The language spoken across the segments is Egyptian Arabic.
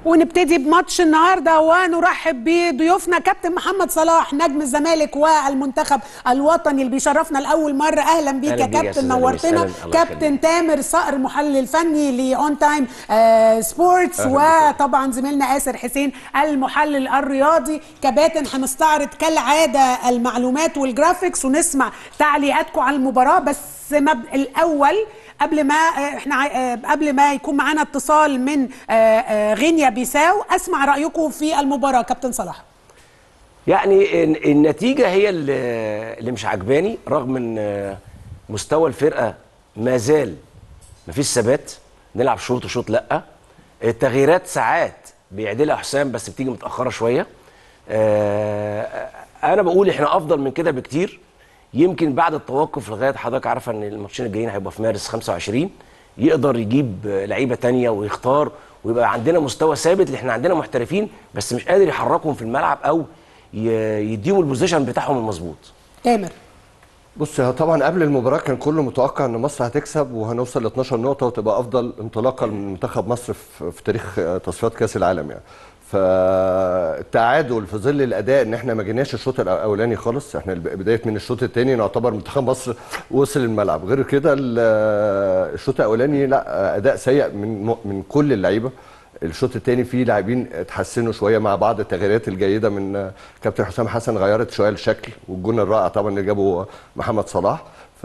ونبتدي بماتش النهارده ونرحب بضيوفنا كابتن محمد صلاح نجم الزمالك والمنتخب الوطني اللي بيشرفنا لاول مره اهلا بيك أهلا يا بيك يا كابتن أستاذة لميس. نورتنا أهلا، الله كابتن يخليك. تامر صقر المحلل الفني لاون تايم سبورتس أهلا بك. وطبعا زميلنا آسر حسين المحلل الرياضي كباتن هنستعرض كالعاده المعلومات والجرافيكس ونسمع تعليقاتكم على المباراه بس مب... الاول قبل ما آه، احنا عاي- آه، قبل ما يكون معانا اتصال من آه، آه، غينيا بيساو اسمع رايكم في المباراه كابتن صلاح يعني الن- النتيجه هي اللي اللي مش عجباني رغم ان آه، مستوى الفرقه ما زال مفيش ثبات نلعب شوط وشوط لا التغييرات ساعات بيعدلها حسام بس بتيجي متاخره شويه آه، انا بقول احنا افضل من كده بكتير يمكن بعد التوقف لغايه حضرتك عارفه ان الماتشين الجايين هيبقى في مارس 25 يقدر يجيب آه، لعيبه تانية ويختار ويبقى عندنا مستوى ثابت اللي احنا عندنا محترفين بس مش قادر يحركهم في الملعب او ي- يديهم البوزيشن بتاعهم المظبوط تامر بص هو طبعا قبل المباراه كان كله متوقع ان مصر هتكسب وهنوصل ل 12 نقطه وتبقى افضل انطلاقه لمنتخب مصر في, في تاريخ آه، تصفيات كاس العالم يعني فالتعادل في ظل الاداء ان احنا ما جيناش الشوط الاولاني خالص احنا الب- بدايه من الشوط الثاني نعتبر منتخب مصر وصل الملعب غير كده ال- آه، الشوط الاولاني لا آه، اداء سيء من م- من كل اللعيبه الشوط الثاني فيه لاعبين اتحسنوا شويه مع بعض التغييرات الجيده من آه، كابتن حسام حسن غيرت شويه الشكل والجون الرائع طبعا اللي جابه محمد صلاح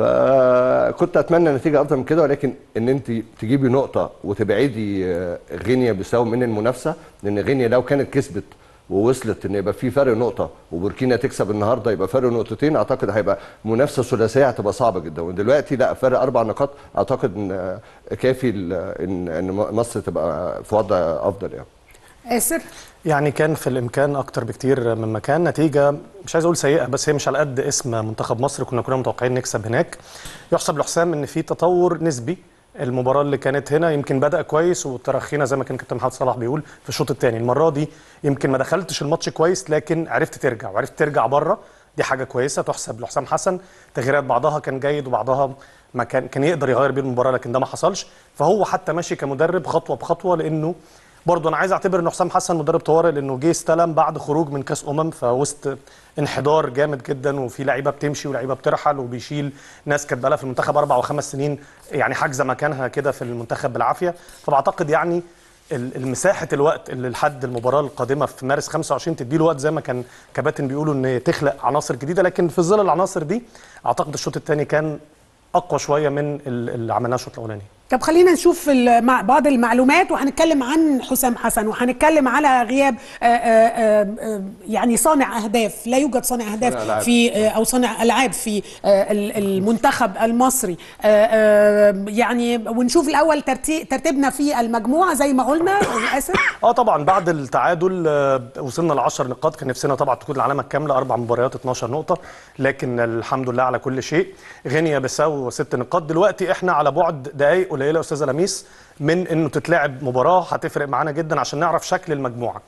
فكنت اتمنى نتيجه افضل من كده ولكن ان انت تجيبي نقطه وتبعدي آه، غينيا بيساو من المنافسه لان غينيا لو كانت كسبت ووصلت ان يبقى في فرق نقطه وبوركينا تكسب النهارده يبقى فرق نقطتين اعتقد هيبقى منافسه ثلاثيه هتبقى صعبه جدا ودلوقتي لا فرق اربع نقاط اعتقد ان آه، كافي ل- ان ان مصر تبقى في وضع افضل يعني آسر يعني كان في الامكان اكتر بكتير من مكان نتيجه مش عايز اقول سيئه بس هي مش على قد اسم منتخب مصر كنا كنا متوقعين نكسب هناك يحسب لحسام ان في تطور نسبي المباراه اللي كانت هنا يمكن بدا كويس وترخينا زي ما كان كابتن محمد صلاح بيقول في الشوط الثاني المره دي يمكن ما دخلتش الماتش كويس لكن عرفت ترجع وعرفت ترجع بره دي حاجه كويسه تحسب لحسام حسن تغييرات بعضها كان جيد وبعضها ما كان كان يقدر يغير بيه المباراه لكن ده ما حصلش فهو حتى ماشي كمدرب خطوه بخطوه لانه برضه انا عايز اعتبر ان حسام حسن مدرب طوارئ لانه جه استلم بعد خروج من كاس امم فوسط انحدار جامد جدا وفي لعيبه بتمشي ولعيبه بترحل وبيشيل ناس كانت بقالها في المنتخب اربع وخمس سنين يعني حاجزه مكانها كده في المنتخب بالعافيه فبعتقد يعني ال- المساحه الوقت اللي لحد المباراه القادمه في مارس 25 تدي له وقت زي ما كان كباتن بيقولوا ان تخلق عناصر جديده لكن في ظل العناصر دي اعتقد الشوط الثاني كان اقوى شويه من ال- اللي عملناه الشوط الاولاني طب خلينا نشوف ال- مع بعض المعلومات وهنتكلم عن حسام حسن وهنتكلم على غياب آه، آه، آه، يعني صانع اهداف لا يوجد صانع اهداف صانع ألعاب. في آه، او صانع العاب في آه، ال- المنتخب المصري آه، آه، يعني ونشوف الاول ترتي- ترتيبنا في المجموعه زي ما قلنا للاسف اه طبعا بعد التعادل آه، وصلنا ل 10 نقاط كان نفسنا طبعا تكون العلامه الكامله اربع مباريات 12 نقطه لكن الحمد لله على كل شيء غينيا بيساو ست نقاط دلوقتي احنا على بعد دقائق قليله يا استاذه لميس من انه تتلعب مباراه هتفرق معانا جدا عشان نعرف شكل المجموعه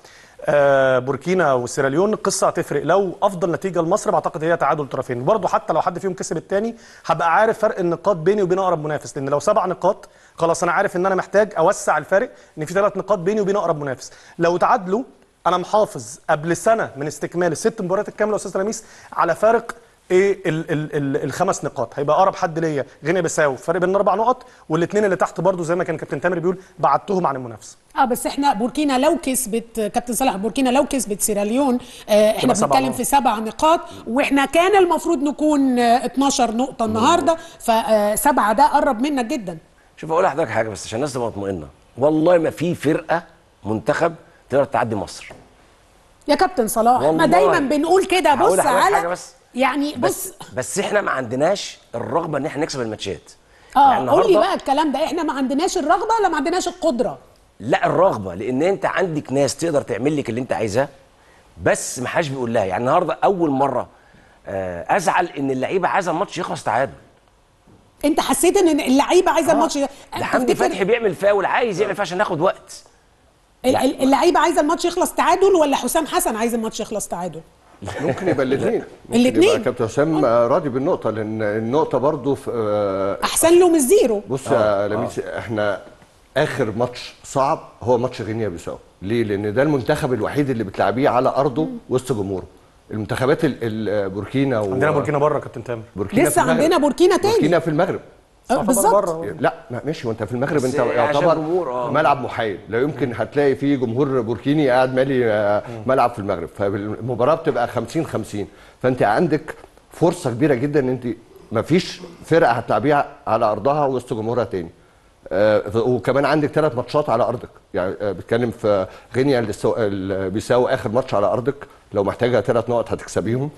آه بوركينا وسيراليون القصه هتفرق لو افضل نتيجه لمصر بعتقد هي تعادل طرفين برضه حتى لو حد فيهم كسب الثاني هبقى عارف فرق النقاط بيني وبين اقرب منافس لان لو سبع نقاط خلاص انا عارف ان انا محتاج اوسع الفارق ان في ثلاث نقاط بيني وبين اقرب منافس لو تعادلوا انا محافظ قبل سنه من استكمال الست مباريات الكامله يا استاذ لميس على فارق ايه ال ال ال الخمس نقاط هيبقى اقرب حد ليا غينيا بيساو فرق بين اربع نقط والاثنين اللي تحت برضو زي ما كان كابتن تامر بيقول بعدتهم عن المنافسه اه بس احنا بوركينا لو كسبت كابتن صلاح بوركينا لو كسبت سيراليون آه احنا تبقى سبع بنتكلم نقط. في سبع نقاط واحنا كان المفروض نكون آه 12 نقطه النهارده فسبعه ده قرب منا جدا شوف اقول لحضرتك حاجه بس عشان الناس تبقى مطمئنه والله ما في فرقه منتخب تقدر تعدي مصر يا كابتن صلاح ما والله. دايما بنقول كده هقول بص لحضرتك على حاجة بس. يعني بس بص بس احنا ما عندناش الرغبه ان احنا نكسب الماتشات اه يعني قول لي النهاردة- بقى الكلام ده احنا ما عندناش الرغبه ولا ما عندناش القدره لا الرغبه لان انت عندك ناس تقدر تعمل لك اللي انت عايزاه بس ما حدش بيقول لها يعني النهارده اول مره آه، ازعل ان اللعيبه عايزه الماتش يخلص تعادل انت حسيت ان اللعيبه عايزه الماتش ده حمدي تفتكر فتحي بيعمل فاول عايز يعمل فيها عشان ناخد وقت ال- ال- اللعيبه عايزه الماتش يخلص تعادل ولا حسام حسن عايز الماتش يخلص تعادل ممكن يبقى الاثنين الاتنين. يبقى كابتن حسام آه، راضي بالنقطه لان النقطه برضو في آه، احسن له من الزيرو بص يا لميس احنا اخر ماتش صعب هو ماتش غينيا بيساو ليه لان ده المنتخب الوحيد اللي بتلعبيه على ارضه وسط جمهوره المنتخبات ال- ال- بوركينا و... عندنا بوركينا بره كابتن تامر بوركينا لسه في المغرب. عندنا بوركينا تاني. بوركينا في المغرب آه، صح، بالظبط بره. لا ما- ماشي وانت في المغرب بس انت عشان يعتبر جمهور، آه. ملعب محايد لا يمكن هتلاقي فيه جمهور بوركيني قاعد مالي آه، ملعب في المغرب فالمباراه بتبقى 50 50 فانت عندك فرصه كبيره جدا ان انت ما فيش فرقه هتلعبيها على ارضها وسط جمهورها تاني آه، وكمان عندك ثلاث ماتشات على ارضك يعني آه، بتكلم في غينيا الاستو- ال- بيساو اخر ماتش على ارضك لو محتاجه ثلاث نقط هتكسبيهم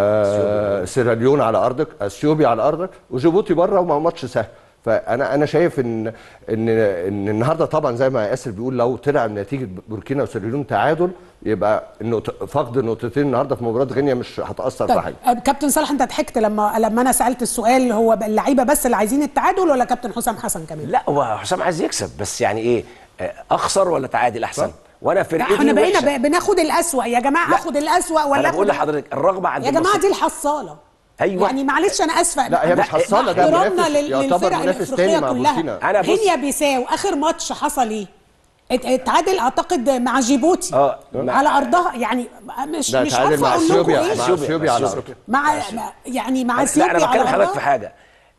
آه، سيراليون على ارضك اثيوبيا على ارضك وجيبوتي بره ومع ماتش سهل فانا انا شايف ان ان ان النهارده طبعا زي ما ياسر بيقول لو طلع نتيجه بوركينا وسيراليون تعادل يبقى النقط- فقد النقطتين النهارده في مباراه غينيا مش هتاثر في طيب حاجه آه، كابتن صالح انت ضحكت لما لما انا سالت السؤال هو ب- اللعيبه بس اللي عايزين التعادل ولا كابتن حسام حسن كمان؟ لا هو حسام عايز يكسب بس يعني ايه آه، اخسر ولا تعادل احسن وانا لا، فرقتي احنا بقينا وحشة. ب- بناخد الاسوأ يا جماعه لا. اخد الاسوأ ولا انا بقول آخد- لحضرتك الرغبه عند يا جماعه المصري. دي الحصاله أيوة. يعني معلش انا اسفه لا، هي مش مع حصالة، ده احترامنا منافس، لل- يعتبر للفرق منافس الافريقيه تاني مع كلها بوركينا. أنا بص- غينيا بيساو اخر ماتش حصل ايه؟ ات- اتعادل اعتقد مع جيبوتي آه، مع- على ارضها يعني مش لا مش تعادل عارفه مع اقول لكم اثيوبيا ايه مع أثيوبيا، اثيوبيا على أثيوبيا. ارضك مع مع- يعني مع لا اثيوبيا انا على بتكلم حضرتك أرضها. في حاجه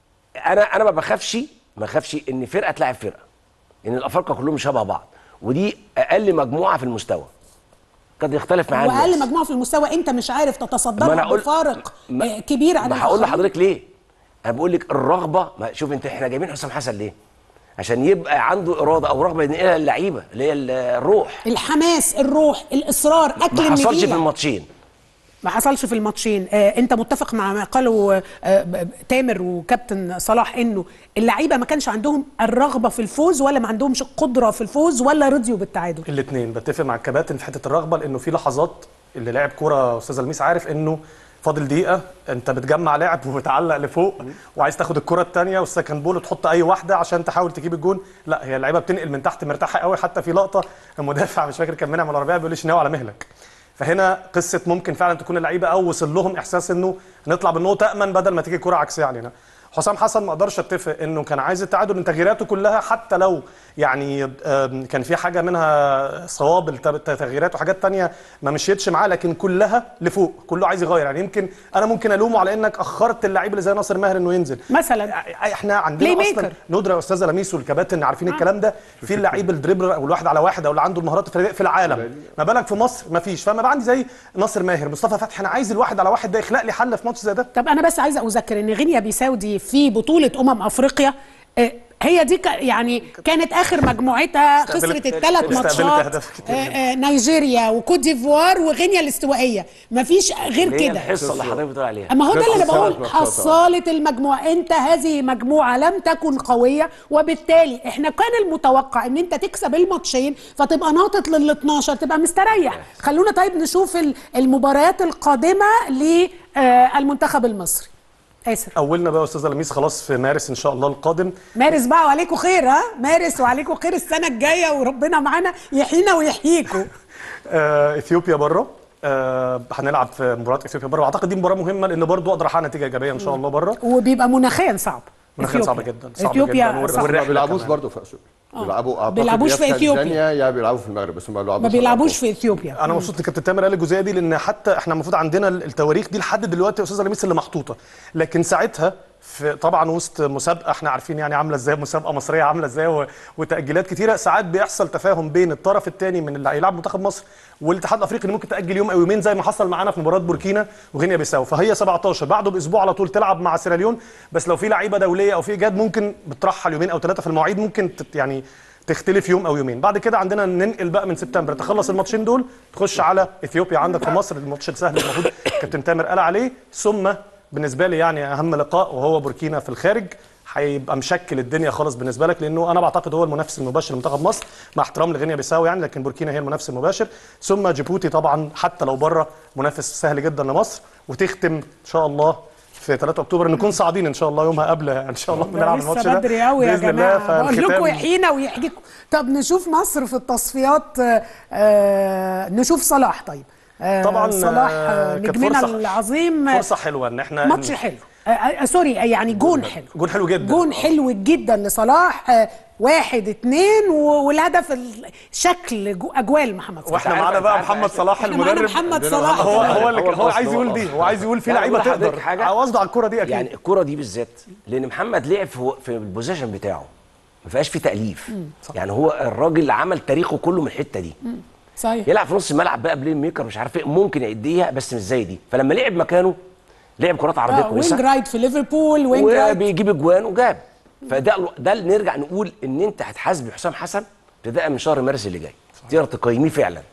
انا انا ما بخافش ما بخافش ان فرقه تلاعب فرقه ان الافارقه كلهم شبه بعض ودي اقل مجموعه في المستوى قد يختلف معايا واقل الناس. مجموعه في المستوى انت مش عارف ما تتصدرها أنا أقول- بفارق ما- آه، كبير عن ما هقول الآخرين. لحضرتك ليه انا بقول لك الرغبه ما شوف انت احنا جايبين حسام حسن ليه عشان يبقى عنده اراده او رغبه ينقلها للعيبه اللي هي الروح الحماس الروح الاصرار اكل ما حصلش في النجيله الماتشين ما حصلش في الماتشين آه انت متفق مع ما قاله آه ب- ب- تامر وكابتن صلاح انه اللعيبه ما كانش عندهم الرغبه في الفوز ولا ما عندهمش القدره في الفوز ولا رضيوا بالتعادل الاثنين بتفق مع الكباتن في حته الرغبه لانه في لحظات اللي لاعب كوره استاذ الميس عارف انه فاضل دقيقه انت بتجمع لاعب وبتعلق لفوق وعايز تاخد الكره الثانيه والسكند بول وتحط اي واحده عشان تحاول تجيب الجون لا هي اللعيبه بتنقل من تحت مرتاحه قوي حتى في لقطه المدافع مش فاكر كان منعم العربيه بيقول لي شناوي على مهلك فهنا قصه ممكن فعلا تكون اللعيبه او وصل لهم احساس انه نطلع بالنقطه امن بدل ما تيجي كره عكسيه علينا حسام حسن ما اقدرش اتفق انه كان عايز التعادل من تغييراته كلها حتى لو يعني آم، كان في حاجه منها صواب الت- التغييرات وحاجات تانية ما مشيتش معاه لكن كلها لفوق كله عايز يغير يعني يمكن انا ممكن الومه على انك اخرت اللعيب اللي زي ناصر ماهر انه ينزل مثلا احنا عندنا بلاي اصلا ميكر. ندره يا استاذه لميس والكباتن عارفين الكلام ده في اللعيب الدريبلر او الواحد على واحد او اللي عنده المهارات الفرديه في العالم ما بالك في مصر ما فيش فما بقى عندي زي ناصر ماهر مصطفى فتحي انا عايز الواحد على واحد ده يخلق لي حل في ماتش زي ده طب انا بس عايزه اذكر ان غينيا بيساو دي في بطوله امم افريقيا آه، هي دي ك- يعني كانت اخر مجموعتها استقبلت- خسرت الثلاث استقبلت ماتشات أهداف كتير آه، آه، نيجيريا وكوت ديفوار وغينيا الاستوائيه مفيش غير اللي هي كده الحصه اللي حضرتك بتقول عليها اما هو ده اللي انا ثلاث بقول ماتشات. حصاله المجموعه انت هذه مجموعه لم تكن قويه وبالتالي احنا كان المتوقع ان انت تكسب الماتشين فتبقى ناطط لل 12 تبقى مستريح خلونا طيب نشوف ال- المباريات القادمه للمنتخب المصري اسر اولنا بقى يا استاذه لميس خلاص في مارس ان شاء الله القادم مارس بقى وعليكم خير ها مارس وعليكم خير السنه الجايه وربنا معانا يحيينا ويحييكم آه، اثيوبيا بره آه، هنلعب في مباراه اثيوبيا بره واعتقد دي مباراه مهمه لان برضو اقدر احقق نتيجه ايجابيه ان شاء الله بره وبيبقى مناخيا صعب مناخيا صعب إثيوبيا. جدا، صعب اثيوبيا جدا. صعب. ما والرحلة بيلعبوش كمان. برضه في اثيوبيا بيلعبوا اعتقد بيلعبوش يا في إثيوبيا. تنزانيا يا بيلعبوا في المغرب بس ما بيلعبوش ما بيلعبوش في اثيوبيا انا مبسوط ان كابتن تامر قال الجزئيه دي لان حتى احنا المفروض عندنا التواريخ دي لحد دلوقتي يا استاذه لميس اللي محطوطه لكن ساعتها في طبعا وسط مسابقه احنا عارفين يعني عامله ازاي مسابقه مصريه عامله ازاي و- وتاجيلات كتيره ساعات بيحصل تفاهم بين الطرف الثاني من اللي هيلعب منتخب مصر والاتحاد الافريقي اللي ممكن تاجل يوم او يومين زي ما حصل معانا في مباراه بوركينا وغينيا بيساو فهي 17 بعده باسبوع على طول تلعب مع سيراليون بس لو في لعيبه دوليه او في ايجاد ممكن بترحل يومين او ثلاثه في المواعيد ممكن تت يعني تختلف يوم او يومين بعد كده عندنا ننقل بقى من سبتمبر تخلص الماتشين دول تخش على اثيوبيا عندك في مصر الماتش السهل المفروض كابتن تامر قال عليه ثم بالنسبه لي يعني اهم لقاء وهو بوركينا في الخارج هيبقى مشكل الدنيا خالص بالنسبه لك لانه انا بعتقد هو المنافس المباشر لمنتخب مصر مع احترام لغينيا بيساو يعني لكن بوركينا هي المنافس المباشر ثم جيبوتي طبعا حتى لو بره منافس سهل جدا لمصر وتختم ان شاء الله في 3 اكتوبر نكون صاعدين ان شاء الله يومها قبل ان شاء الله بنلعب الماتش لسه ده بدري قوي يا بإذن الله. جماعه بقول لكم فالختام- يحيينا ويحييكم طب نشوف مصر في التصفيات آه، آه نشوف صلاح طيب آه طبعا صلاح آه، آه كانت نجمنا فرصة- العظيم آه، فرصه حلوه ان احنا ماتش حلو آه آه سوري آه، يعني جون حلو جون حلو جدا جون حلو جدا لصلاح آه واحد اتنين و- والهدف ال- شكل جو- اجوال محمد صلاح واحنا معانا بقى محمد صلاح احنا معانا المدرب محمد صلاح هو هو اللي هو هو عايز الأصل، يقول هو دي الأصل. هو عايز يقول في لا، لعيبه أقول لحضرتك تقدر حاجة. قصده على الكوره دي اكيد يعني الكرة دي بالذات لان محمد لعب في في البوزيشن بتاعه ما فيهاش فيه تاليف يعني هو الراجل عمل تاريخه كله من الحته دي صحيح يلعب في نص الملعب بقى بلاي ميكر مش عارف ايه ممكن يديها بس مش زي دي فلما لعب مكانه لعب كرات عرضيه آه، وينج كويسه رايت في ليفربول وينج رايت وبيجيب اجوان وجاب فده ده اللي نرجع نقول ان انت هتحاسب حسام حسن ابتداء من شهر مارس اللي جاي تقدر تقيميه فعلا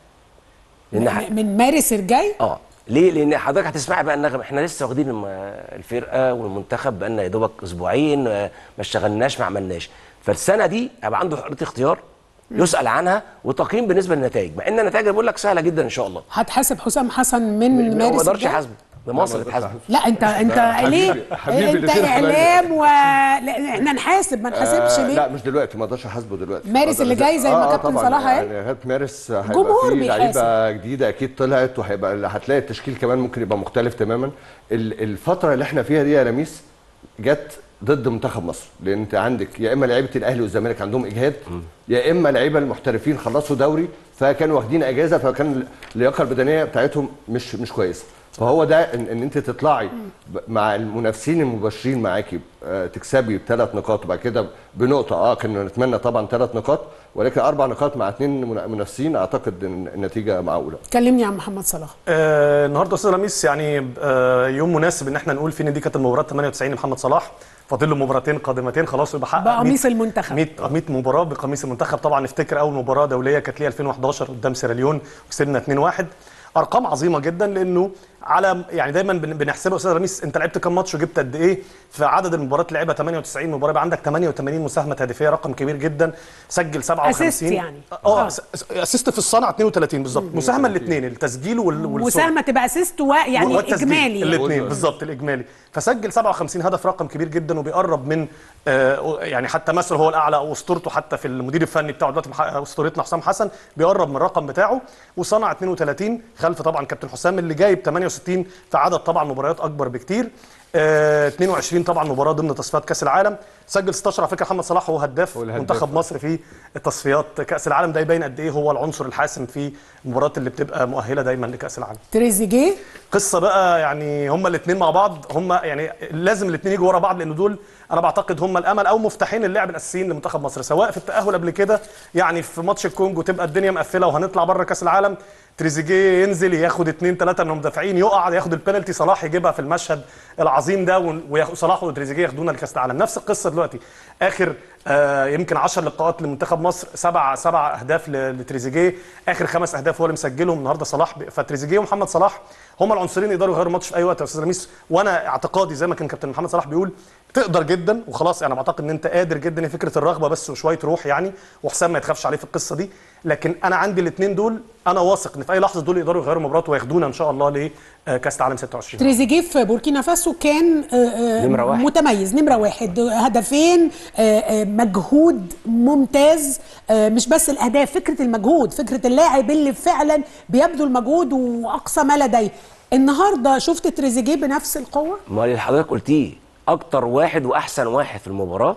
لان ح- من- من مارس الجاي اه ليه؟ لان حضرتك هتسمعي بقى النغمه احنا لسه واخدين الم- الفرقه والمنتخب بقالنا يا دوبك اسبوعين آه، ما اشتغلناش ما عملناش فالسنه دي هيبقى عنده حريه اختيار يسال عنها وتقييم بالنسبه للنتائج مع ان النتائج بقول لك سهله جدا ان شاء الله هتحاسب حسام حسن من ما مارس اقدرش الجاي يحاسبه ده مصر اللي تحاسبه لا انت انت حبيبي- ليه حبيبي انت اللي فيه اعلام و لا، احنا نحاسب ما نحاسبش آه ليه لا مش دلوقتي ما اقدرش احاسبه دلوقتي مارس أقدر اللي أزق- جاي زي ما آه، كابتن طبعاً. صلاح قال. يعني لغايه مارس هيبقى جمهور في بيحاسب. لعيبه جديده اكيد طلعت وهيبقى هتلاقي التشكيل كمان ممكن يبقى مختلف تماما ال- الفتره اللي احنا فيها دي يا لميس جت ضد منتخب مصر لان انت عندك يا اما لعيبه الاهلي والزمالك عندهم اجهاد يا اما لعيبه المحترفين خلصوا دوري فكانوا واخدين اجازه فكان اللياقه البدنيه بتاعتهم مش مش كويسه فهو ده ان, ان انت تطلعي ب- مع المنافسين المباشرين معاكي آه، تكسبي بثلاث نقاط وبعد كده بنقطه اه كنا نتمنى طبعا ثلاث نقاط ولكن اربع نقاط مع اثنين منا- منافسين اعتقد ان النتيجه معقوله كلمني عن محمد صلاح آه النهارده استاذ رميس يعني آه يوم مناسب ان احنا نقول فيه ان دي كانت المباراه 98 لمحمد صلاح فاضل له مباراتين قادمتين خلاص يبقى حقق بقميص 100 المنتخب 100 100 مباراه بقميص المنتخب طبعا نفتكر اول مباراه دوليه كانت ليها 2011 قدام سيراليون وكسبنا 2-1 ارقام عظيمه جدا لانه على يعني دايما بن- بنحسبها استاذ رميس انت لعبت كام ماتش وجبت قد ايه في عدد المباريات اللي لعبها 98 مباراه يبقى عندك 88 مساهمه هدفيه رقم كبير جدا سجل 57 يعني. اه آه. أس- اسيست في الصنع 32 بالظبط مساهمه الاثنين التسجيل وال والصنع. مساهمه تبقى اسيست يعني والتسجيل. اجمالي الاثنين بالظبط الاجمالي فسجل 57 هدف رقم كبير جدا وبيقرب من آه يعني حتى مصر هو الاعلى او اسطورته حتى في المدير الفني بتاعه دلوقتي مح- اسطورتنا حسام حسن بيقرب من الرقم بتاعه وصنع 32 خلف طبعا كابتن حسام اللي جايب 68 في عدد طبعا مباريات اكبر بكتير آه 22 طبعا مباراه ضمن تصفيات كاس العالم سجل 16 على فكره محمد صلاح هو هداف هو الهداف. منتخب مصر في تصفيات كاس العالم ده يبين قد ايه هو العنصر الحاسم في المباريات اللي بتبقى مؤهله دايما لكاس العالم تريزيجيه قصه بقى يعني هما الاثنين مع بعض هما يعني لازم الاثنين يجوا ورا بعض لان دول انا بعتقد هما الامل او مفتاحين اللعب الاساسيين لمنتخب مصر سواء في التاهل قبل كده يعني في ماتش الكونجو تبقى الدنيا مقفله وهنطلع بره كاس العالم تريزيجيه ينزل ياخد اثنين ثلاثه من المدافعين يقع ياخد البنالتي صلاح يجيبها في المشهد العظيم ده ون- وياخد صلاح وتريزيجيه ياخدونا لكاس العالم نفس القصه دلوقتي اخر آه يمكن 10 لقاءات لمنتخب مصر سبع سبع اهداف ل- لتريزيجيه اخر خمس اهداف هو اللي مسجلهم النهارده صلاح ب- فتريزيجيه ومحمد صلاح هم العنصرين يقدروا يغيروا الماتش في اي وقت يا استاذ رميس وانا اعتقادي زي ما كان كابتن محمد صلاح بيقول تقدر جدا وخلاص انا بعتقد ان انت قادر جدا هي فكره الرغبه بس وشويه روح يعني وحسام ما يتخافش عليه في القصه دي لكن انا عندي الاثنين دول انا واثق ان في اي لحظه دول يقدروا يغيروا مباراه وياخدونا ان شاء الله لكاس العالم 26 تريزيجيه في بوركينا فاسو كان آه، آه، نمرة واحد. متميز نمرة واحد هدفين آه، آه، مجهود ممتاز آه، مش بس الأهداف فكرة المجهود فكرة اللاعب اللي فعلا بيبذل المجهود وأقصى ما لديه النهارده شفت تريزيجيه بنفس القوة ما اللي حضرتك قلتيه اكتر واحد واحسن واحد في المباراه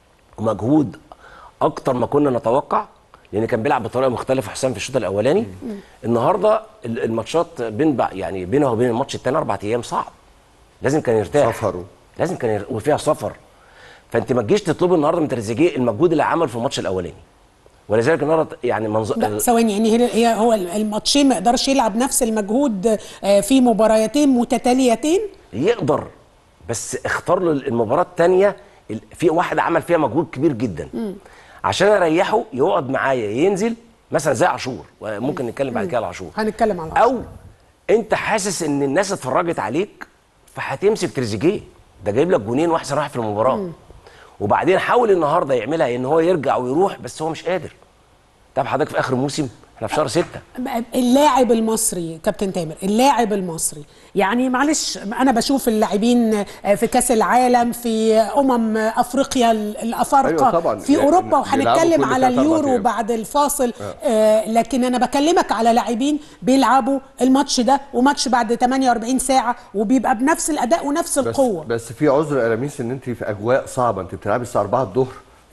ومجهود اكتر ما كنا نتوقع لان كان بيلعب بطريقه مختلفه حسام في الشوط الاولاني النهارده ال- الماتشات بين بع- يعني بينه وبين الماتش الثاني اربع ايام صعب لازم كان يرتاح سفر. لازم كان ير... وفيها سفر فانت ما تجيش تطلبي النهارده من تريزيجيه المجهود اللي عمله في الماتش الاولاني ولذلك النهارده يعني منظر لا ثواني يعني هي- هي هو الماتشين ما يقدرش يلعب نفس المجهود آه، في مباريتين متتاليتين يقدر بس اختار له المباراه الثانيه في واحد عمل فيها مجهود كبير جدا عشان اريحه يقعد معايا ينزل مثلا زي عاشور ممكن نتكلم بعد كده على عاشور هنتكلم على او انت حاسس ان الناس اتفرجت عليك فهتمسك تريزيجيه ده جايب لك جونين واحسن واحد في المباراه وبعدين حاول النهارده يعملها ان هو يرجع ويروح بس هو مش قادر طب حضرتك في اخر الموسم احنا في شهر ستة اللاعب المصري كابتن تامر اللاعب المصري يعني معلش انا بشوف اللاعبين في كاس العالم في امم افريقيا الافارقه أيوة طبعاً. في يعني اوروبا بيلعبوا وهنتكلم كل على تلات أربع اليورو أيام. بعد الفاصل آه لكن انا بكلمك على لاعبين بيلعبوا الماتش ده وماتش بعد 48 ساعه وبيبقى بنفس الاداء ونفس بس القوه بس في عذر يا لميس ان انت في اجواء صعبه انت بتلعبي الساعه 4 الظهر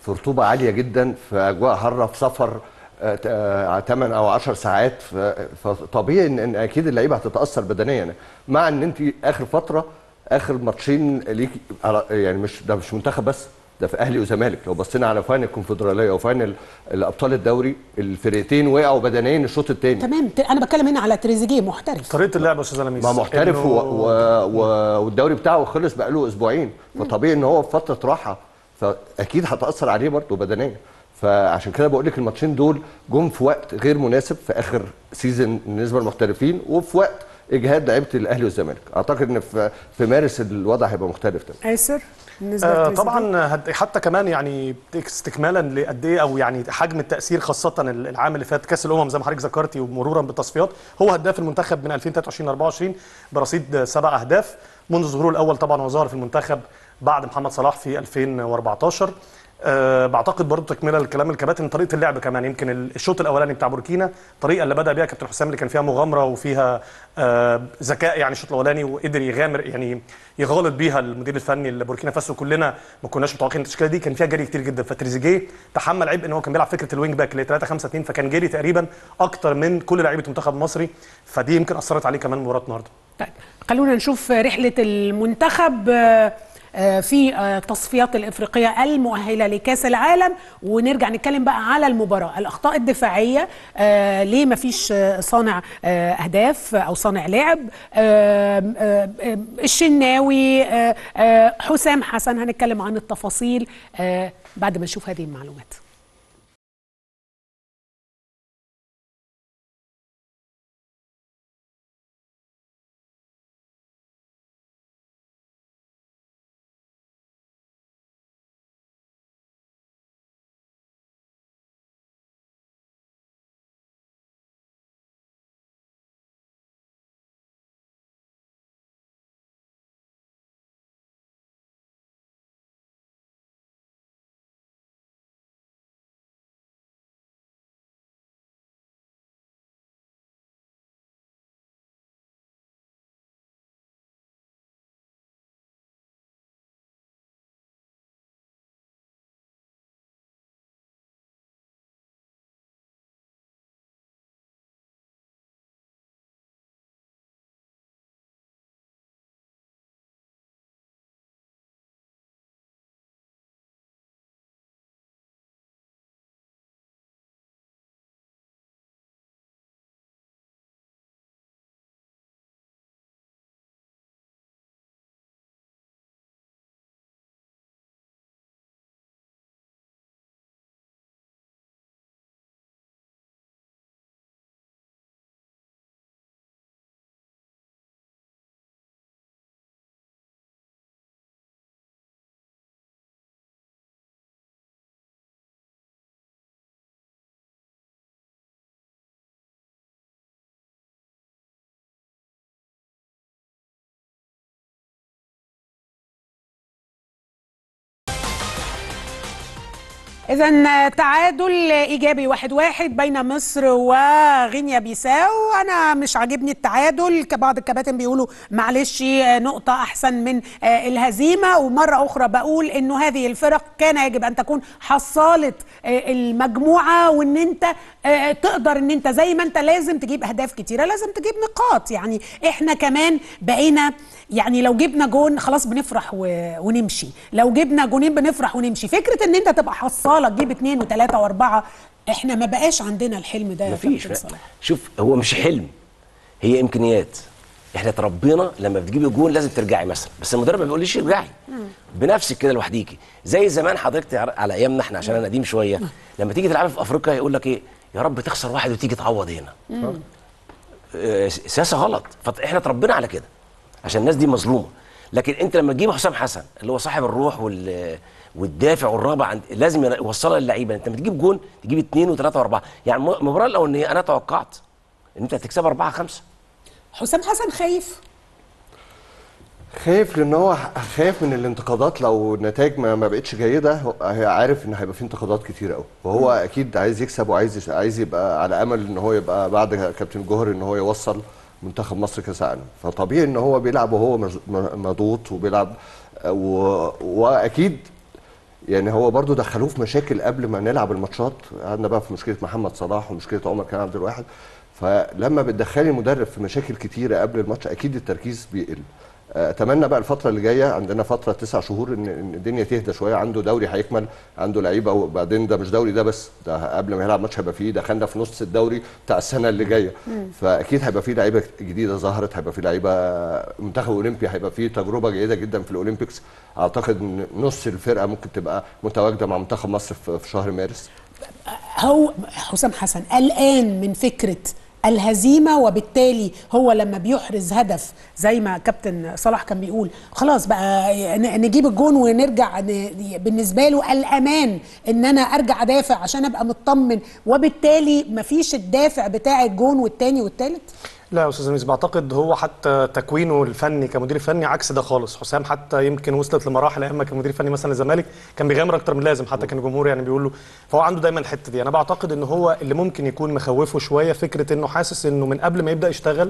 في رطوبه عاليه جدا في اجواء حاره في سفر 8 او 10 ساعات ف- فطبيعي ان إن اكيد اللعيبه هتتاثر بدنيا مع ان انت اخر فتره اخر ماتشين ليك على- يعني مش ده مش منتخب بس ده في اهلي وزمالك لو بصينا على فاينل الكونفدراليه وفاينل الابطال الدوري الفرقتين وقعوا بدنيا الشوط الثاني تمام ت- انا بتكلم هنا على تريزيجيه محترف طريقه اللعب يا استاذ لميس ما محترف إنه- و... و... و... والدوري بتاعه خلص بقاله اسبوعين فطبيعي ان هو في فتره راحه فاكيد هتاثر عليه برضه بدنيا فعشان كده بقول لك الماتشين دول جم في وقت غير مناسب في اخر سيزون بالنسبه للمحترفين وفي وقت اجهاد لعيبه الاهلي والزمالك اعتقد ان في في مارس الوضع هيبقى مختلف تماما ايسر بالنسبه آه لتريزيجيه. طبعا هد- حتى كمان يعني استكمالا لقد ايه او يعني حجم التاثير خاصه العام اللي فات كاس الامم زي ما حضرتك ذكرتي ومرورا بالتصفيات هو هداف المنتخب من 2023 24 برصيد سبع اهداف منذ ظهوره الاول طبعا وظهر في المنتخب بعد محمد صلاح في 2014 أه بعتقد برضو تكمله لكلام الكباتن طريقه اللعب كمان يمكن الشوط الاولاني بتاع بوركينا الطريقه اللي بدا بيها كابتن حسام اللي كان فيها مغامره وفيها آه، ذكاء يعني الشوط الاولاني وقدر يغامر يعني يغالط بيها المدير الفني لبوركينا فاسو كلنا ما كناش متوقعين التشكيله دي كان فيها جري كتير جدا فتريزيجيه تحمل عبء ان هو كان بيلعب فكره الوينج باك اللي هي 3 5 2 فكان جري تقريبا اكتر من كل لعيبه المنتخب المصري فدي يمكن اثرت عليه كمان مباراه النهارده طيب خلونا نشوف رحلة المنتخب آه، آه، في آه، تصفيات الإفريقية المؤهلة لكأس العالم ونرجع نتكلم بقى على المباراة الأخطاء الدفاعية آه، ليه ما فيش آه، صانع آه، أهداف أو صانع لعب آه، آه، آه، الشناوي آه، آه، حسام حسن هنتكلم عن التفاصيل آه، بعد ما نشوف هذه المعلومات إذا تعادل إيجابي واحد واحد بين مصر وغينيا بيساو أنا مش عاجبني التعادل بعض الكباتن بيقولوا معلش آه، نقطة أحسن من آه، الهزيمة ومرة أخرى بقول إنه هذه الفرق كان يجب أن تكون حصالة آه، المجموعة وإن أنت آه، تقدر إن أنت زي ما أنت لازم تجيب أهداف كتيرة لازم تجيب نقاط يعني إحنا كمان بقينا يعني لو جبنا جون خلاص بنفرح و... ونمشي لو جبنا جونين بنفرح ونمشي فكره ان انت تبقى حصاله تجيب اتنين وتلاته واربعه احنا ما بقاش عندنا الحلم ده يا مفيش كابتن صلاح. شوف هو مش حلم هي امكانيات احنا اتربينا لما بتجيبي جون لازم ترجعي مثلا بس المدرب ما بيقوليش ارجعي بنفسك كده لوحديكي زي زمان حضرتك تعر- على ايامنا احنا عشان انا قديم شويه لما تيجي تلعبي في افريقيا يقول لك ايه يا رب تخسر واحد وتيجي تعوض هنا آه، سياسه غلط فاحنا اتربينا على كده عشان الناس دي مظلومه لكن انت لما تجيب حسام حسن اللي هو صاحب الروح وال والدافع والرغبه عند لازم يوصلها للعيبه انت لما تجيب جون تجيب اثنين وثلاثه واربعه يعني الم- المباراه الاولانيه انا توقعت ان انت هتكسب اربعه خمسه حسام حسن خايف خايف لان هو خايف من الانتقادات لو النتائج ما, ما بقتش جيده هو عارف ان هيبقى في انتقادات كتير قوي وهو اكيد عايز يكسب وعايز عايز يبقى على امل ان هو يبقى بعد كابتن جوهر ان هو يوصل منتخب مصر كاس العالم فطبيعي ان هو بيلعب وهو مج- م- مضغوط وبيلعب و... واكيد يعني هو برضو دخلوه في مشاكل قبل ما نلعب الماتشات قعدنا بقى في مشكله محمد صلاح ومشكله عمر كان عبد الواحد فلما بتدخلي مدرب في مشاكل كتيره قبل الماتش اكيد التركيز بيقل اتمنى بقى الفتره اللي جايه عندنا فتره تسع شهور ان إن الدنيا تهدى شويه عنده دوري هيكمل عنده لعيبه وبعدين ده مش دوري ده بس ده قبل ما يلعب ماتش هيبقى فيه دخلنا في نص الدوري بتاع السنه اللي جايه فاكيد هيبقى فيه لعيبه جديده ظهرت هيبقى فيه لعيبه منتخب اولمبي هيبقى فيه تجربه جيده جدا في الاولمبيكس اعتقد ان نص الفرقه ممكن تبقى متواجده مع منتخب مصر في في شهر مارس هو حسام حسن قلقان من فكره الهزيمه وبالتالي هو لما بيحرز هدف زي ما كابتن صلاح كان بيقول خلاص بقى ن- نجيب الجون ونرجع ن- بالنسبه له الامان ان انا ارجع ادافع عشان ابقى مطمن وبالتالي مفيش الدافع بتاع الجون والتاني والتالت لا يا استاذ ميس بعتقد هو حتى تكوينه الفني كمدير فني عكس ده خالص حسام حتى يمكن وصلت لمراحل اما كمدير فني مثلا الزمالك كان بيغامر اكتر من اللازم حتى كان الجمهور يعني بيقول له فهو عنده دايما الحته دي انا بعتقد ان هو اللي ممكن يكون مخوفه شويه فكره انه حاسس انه من قبل ما يبدا يشتغل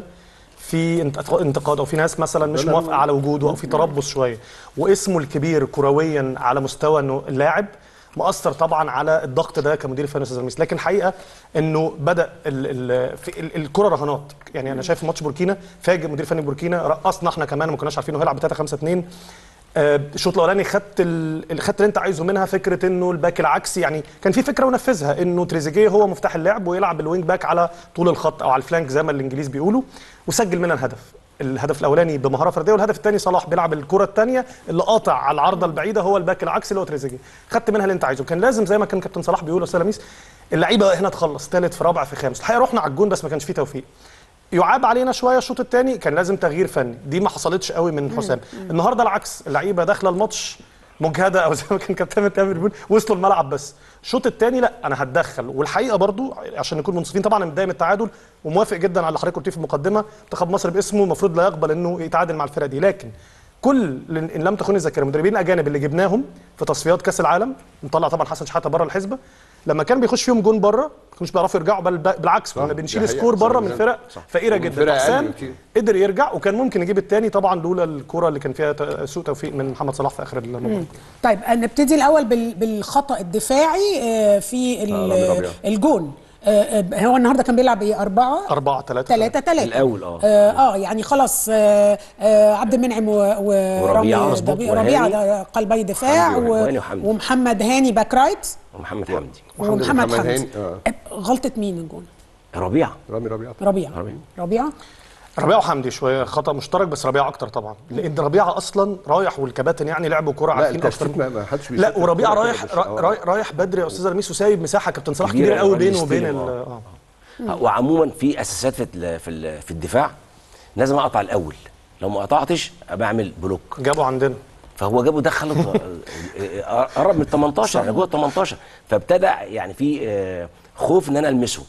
في انت- انتقاد او في ناس مثلا مش موافقه على وجوده او في تربص شويه واسمه الكبير كرويا على مستوى انه اللاعب مؤثر طبعا على الضغط ده كمدير فني استاذ رميس لكن الحقيقه انه بدا ال ال في ال الكره رهانات يعني انا شايف ماتش بوركينا فاجئ مدير فني بوركينا رقصنا احنا كمان ما كناش عارفين انه هيلعب 3 5 2 آه، الشوط الاولاني خدت ال- ال- خدت اللي انت عايزه منها فكره انه الباك العكسي يعني كان في فكره ونفذها انه تريزيجيه هو مفتاح اللعب ويلعب الوينج باك على طول الخط او على الفلانك زي ما الانجليز بيقولوا وسجل منها الهدف الهدف الاولاني بمهاره فرديه والهدف الثاني صلاح بيلعب الكره الثانيه اللي قاطع على العارضه البعيده هو الباك العكسي اللي هو تريزيجيه خدت منها اللي انت عايزه كان لازم زي ما كان كابتن صلاح بيقول يا استاذ لميس اللعيبه هنا تخلص ثالث في رابع في خامس الحقيقه رحنا على الجون بس ما كانش فيه توفيق يعاب علينا شويه الشوط الثاني كان لازم تغيير فني دي ما حصلتش قوي من حسام النهارده العكس اللعيبه داخله الماتش مجهده او زي ما كان كابتن تامر بيقول وصلوا الملعب بس الشوط الثاني لا انا هتدخل والحقيقه برضو عشان نكون منصفين طبعا متضايق من التعادل وموافق جدا على اللي حضرتك قلتيه في المقدمه منتخب مصر باسمه المفروض لا يقبل انه يتعادل مع الفرقه دي لكن كل ان لم تخن الذاكره المدربين الاجانب اللي جبناهم في تصفيات كاس العالم نطلع طبعا حسن شحاته بره الحسبه لما كان بيخش فيهم جون بره ما كانوش بيعرفوا يرجعوا بل بالعكس كنا دي بنشيل حقيقة. سكور بره من صح. فرق صح. فقيره ومن جدا فرق أقل حسام بكتير. قدر يرجع وكان ممكن يجيب الثاني طبعا لولا الكره اللي كان فيها ت- سوء توفيق من محمد صلاح في اخر المباراه طيب نبتدي الاول بال- بالخطا الدفاعي آه، في ال- رامي ربيعة. الجون آه، آه، هو النهارده كان بيلعب ايه أربعة أربعة ثلاثة ثلاثة ثلاثة الأول، آه. اه, آه يعني خلاص آه آه عبد المنعم و- ورامي وربيعة مظبوط، دبي- ربيعة وهاني. ده قلبي دفاع حمدي و- وهاني وحمدي. ومحمد هاني باك رايت ومحمد حمدي وحمدي ومحمد محمد حمدي هاني، آه. غلطة مين الجون؟ ربيعه رامي ربيعه ربيعة ربيعة. ربيعة ربيعة وحمدي شوية خطأ مشترك بس ربيعة أكتر طبعا لأن ربيعة أصلا رايح والكباتن يعني لعبوا كرة لا عارفين أكتر التشتيت ما ما حدش لا بيشتت وربيعة الكرة رايح كده بس- را- آه. رايح, رايح بدري يا أستاذ رميس وسايب مساحة كابتن صلاح كبيرة كبيرة قوي أوي بينه وبين يستلم، ال- آه. آه. وعموما في اساسات في ال- في ال- في الدفاع لازم اقطع الاول لو ما قطعتش بعمل بلوك جابوا عندنا فهو جابه دخل قرب من ال 18 انا جوه ال 18 فابتدى يعني في آه، خوف ان انا المسه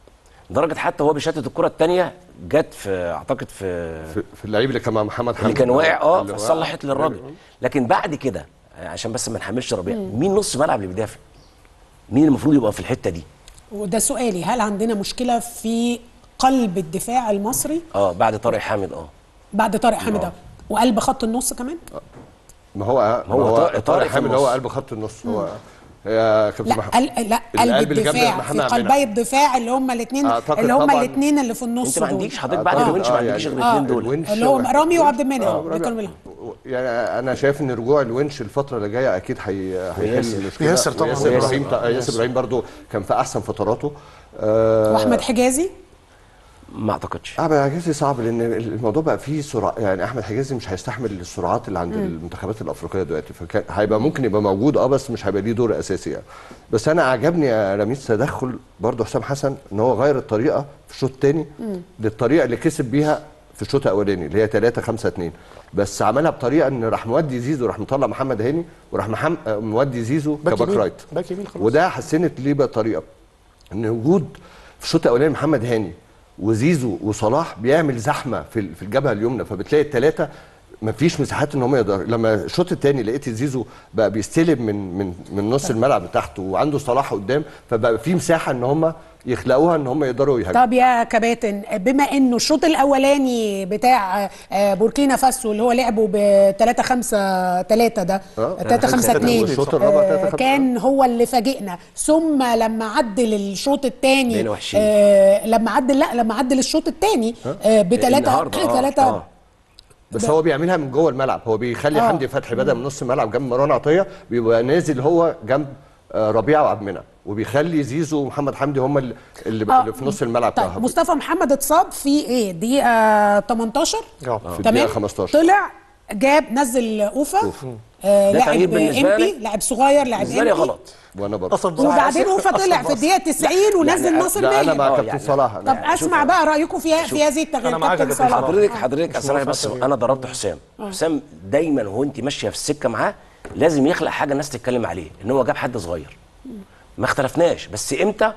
لدرجه حتى هو بيشتت الكره الثانيه جت في اعتقد في في, في اللعيب اللي كان مع محمد حمدي اللي كان واقع اه اللي واقع. فصلحت للراجل لكن بعد كده عشان بس ما نحملش ربيع مين نص ملعب اللي بيدافع مين المفروض يبقى في الحته دي وده سؤالي هل عندنا مشكلة في قلب الدفاع المصري اه بعد طارق حامد اه بعد طارق حامد ده وقلب خط النص كمان؟ ما هو ما هو طارق- طارق في حامد هو النص. قلب خط النص هو يا كابتن لا محمد قل... لا قلب القلب اللي جنب الدفاع محمد في عبد قلبي المنعم. الدفاع اللي هم الاثنين أعتقد اللي هم طبعاً الاثنين اللي في النص انت ما دول. عندكش حضرتك بعد آه، الونش ما آه، عندكش يعني غير الاثنين دول الونش اللي هو رامي وعبد المنعم آه، اللي كانوا بيلعبوا. يعني انا شايف ان رجوع الونش الفتره اللي جايه اكيد هي هيحل وياسر. المشكله وياسر طبعاً. وياسر وياسر. ابراهيم آه، ياسر ابراهيم برضو كان في احسن فتراته آه، واحمد حجازي ما اعتقدش احمد حجازي صعب لان الموضوع بقى فيه سرعه يعني احمد حجازي مش هيستحمل السرعات اللي عند المنتخبات الافريقيه دلوقتي فكان هيبقى ممكن يبقى موجود اه بس مش هيبقى ليه دور اساسي يعني بس انا عجبني يا رميس تدخل برضه حسام حسن ان هو غير الطريقه في الشوط الثاني للطريقه اللي كسب بيها في الشوط الاولاني اللي هي 3 5 2 بس عملها بطريقه ان راح مودي زيزو راح مطلع محمد هاني وراح محمد مودي زيزو باك كباك يمين. رايت باك يمين خلاص. وده حسنت ليه بقى طريقه ان وجود في الشوط الاولاني محمد هاني وزيزو وصلاح بيعمل زحمه في ال- في الجبهه اليمنى فبتلاقي الثلاثه مفيش مساحات ان هم يقدروا لما الشوط الثاني لقيت زيزو بقى بيستلم من من من نص الملعب تحت وعنده صلاح قدام فبقى في مساحه ان هم يخلقوها ان هم يقدروا يهاجموا طب يا كباتن بما انه الشوط الاولاني بتاع آه، بوركينا فاسو اللي هو لعبه ب 3 5 3 ده آه، 3 5 2 والشوط الرابع 3 5 كان هو اللي فاجئنا ثم لما عدل الشوط الثاني بقينا وحشين. لما عدل لا لما عدل الشوط الثاني ب 3 النهاردة، آه، 3 آه. بس هو بيعملها من جوه الملعب هو بيخلي آه. حمدي فتحي بدل من نص الملعب جنب مروان عطيه بيبقى نازل هو جنب آه، ربيعه وعبد المنعم وبيخلي زيزو ومحمد حمدي هم اللي, اللي آه. اللي في نص الملعب طيب بتاعها. مصطفى محمد اتصاب في ايه دقيقه 18 اه في تمام الدقيقة 15. طلع جاب نزل اوفا آه ده لاعب تغيير بالنسبة امبي لي. لاعب صغير لاعب بالنسبه لي امبي غلط وانا برضه قصد وبعدين اوفا طلع في الدقيقه 90 ونزل يعني ناصر لا انا ماهر مع آه، كابتن يعني- صلاح طب أنا. اسمع بقى رايكم في في هذه التغيير أنا معاك يا كابتن كابتن صلاح حضرتك آه. حضرتك اصل انا موافق بس على التغيير. انا ضربت حسام حسام دايما وانت ماشيه في السكه معاه لازم يخلق حاجه الناس تتكلم عليه ان هو جاب حد صغير ما اختلفناش بس امتى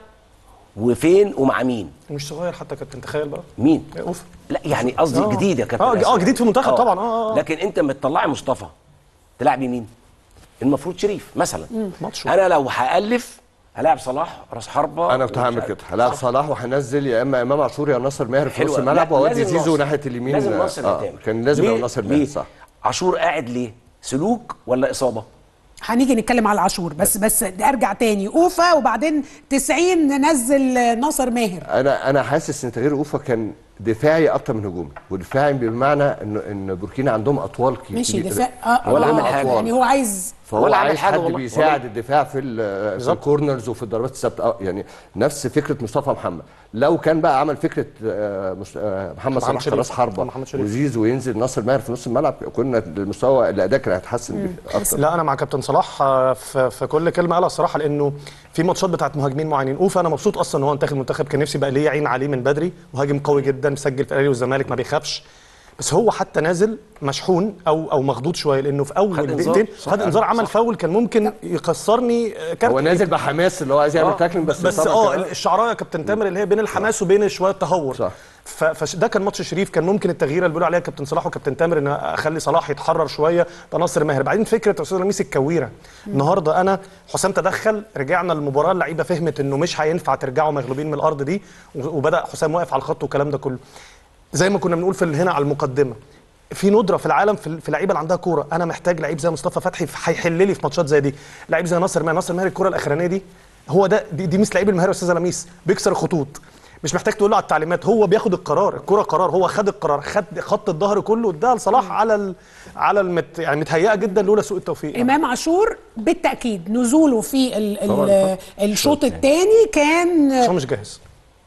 وفين ومع مين مش صغير حتى كابتن تخيل بقى مين اوف لا يعني قصدي آه. جديد يا كابتن آه، آسف. آه، جديد في المنتخب طبعاً، آه، آه. لكن انت بتطلعي مصطفى تلعبي مين المفروض شريف مثلا ماتش. انا لو هالف هلاعب صلاح راس حربه انا كنت هعمل كده هلاعب صلاح وهنزل يا اما امام عاشور يا ناصر ماهر في حلوة. نص الملعب لا، واودي لازم زيزو ناصر. ناحيه اليمين لازم ناصر آه، يتعمل. كان لازم ليه؟ يبقى ناصر ليه؟ ماهر صح عاشور قاعد ليه سلوك ولا اصابه هنيجي نتكلم على العاشور بس بس ارجع تاني اوفا وبعدين 90 ننزل ناصر ماهر انا انا حاسس ان تغيير اوفا كان دفاعي اكتر من هجومي ودفاعي بمعنى ان ان بوركينا عندهم اطوال كتير ماشي دفاع اه ولا آه، عمل حاجة. يعني هو عايز فهو ولا عمل عايز حاجة حد والله. بيساعد والله. الدفاع في ال- في الكورنرز وفي الضربات الثابته آه، يعني نفس فكره مصطفى محمد لو كان بقى عمل فكره آه، مس- آه، محمد صلاح شريف. كراس حربه محمد شريف. وزيزو وينزل ناصر ماهر في نص الملعب كنا المستوى الاداء كان هيتحسن اكتر لا انا مع كابتن صلاح آه، في, في كل كلمه قالها الصراحه لانه في ماتشات بتاعت مهاجمين معينين اوف انا مبسوط اصلا ان هو انتخب المنتخب كان نفسي بقى ليه عين عليه من بدري مهاجم قوي جدا مسجل في الاهلي والزمالك ما بيخافش بس هو حتى نازل مشحون او او مخضوض شويه لانه في اول خد إنذار. دقيقتين صح. خد انذار عمل فاول كان ممكن يكسرني آه، كارت هو نازل بحماس اللي هو عايز يعمل آه، تاكلينج بس بس طبعاً اه كمان- الشعرايه يا كابتن تامر اللي هي بين الحماس وبين شويه التهور صح. ف- فده كان ماتش شريف كان ممكن التغيير اللي بيقولوا عليها كابتن صلاح وكابتن تامر ان اخلي صلاح يتحرر شويه بناصر ماهر بعدين فكره استاذ لميس الكويره النهارده انا حسام تدخل رجعنا المباراه اللعيبه فهمت انه مش هينفع ترجعوا مغلوبين من الارض دي و- وبدا حسام واقف على الخط والكلام ده كله زي ما كنا بنقول في هنا على المقدمه في ندره في العالم في في اللعيبه اللي عندها كوره انا محتاج لعيب زي مصطفى فتحي هيحل لي في ماتشات زي دي لعيب زي ناصر ماهر ناصر ماهر الكوره الاخرانيه دي هو ده دي, دي مثل لعيب المهاري يا استاذ لميس بيكسر الخطوط مش محتاج تقول له على التعليمات هو بياخد القرار الكوره قرار هو خد القرار خد خط الظهر كله اداها لصلاح على ال على المت يعني متهيئه جدا لولا سوء التوفيق يعني. امام عاشور بالتاكيد نزوله في ال ال الشوط الثاني كان بس هو مش جاهز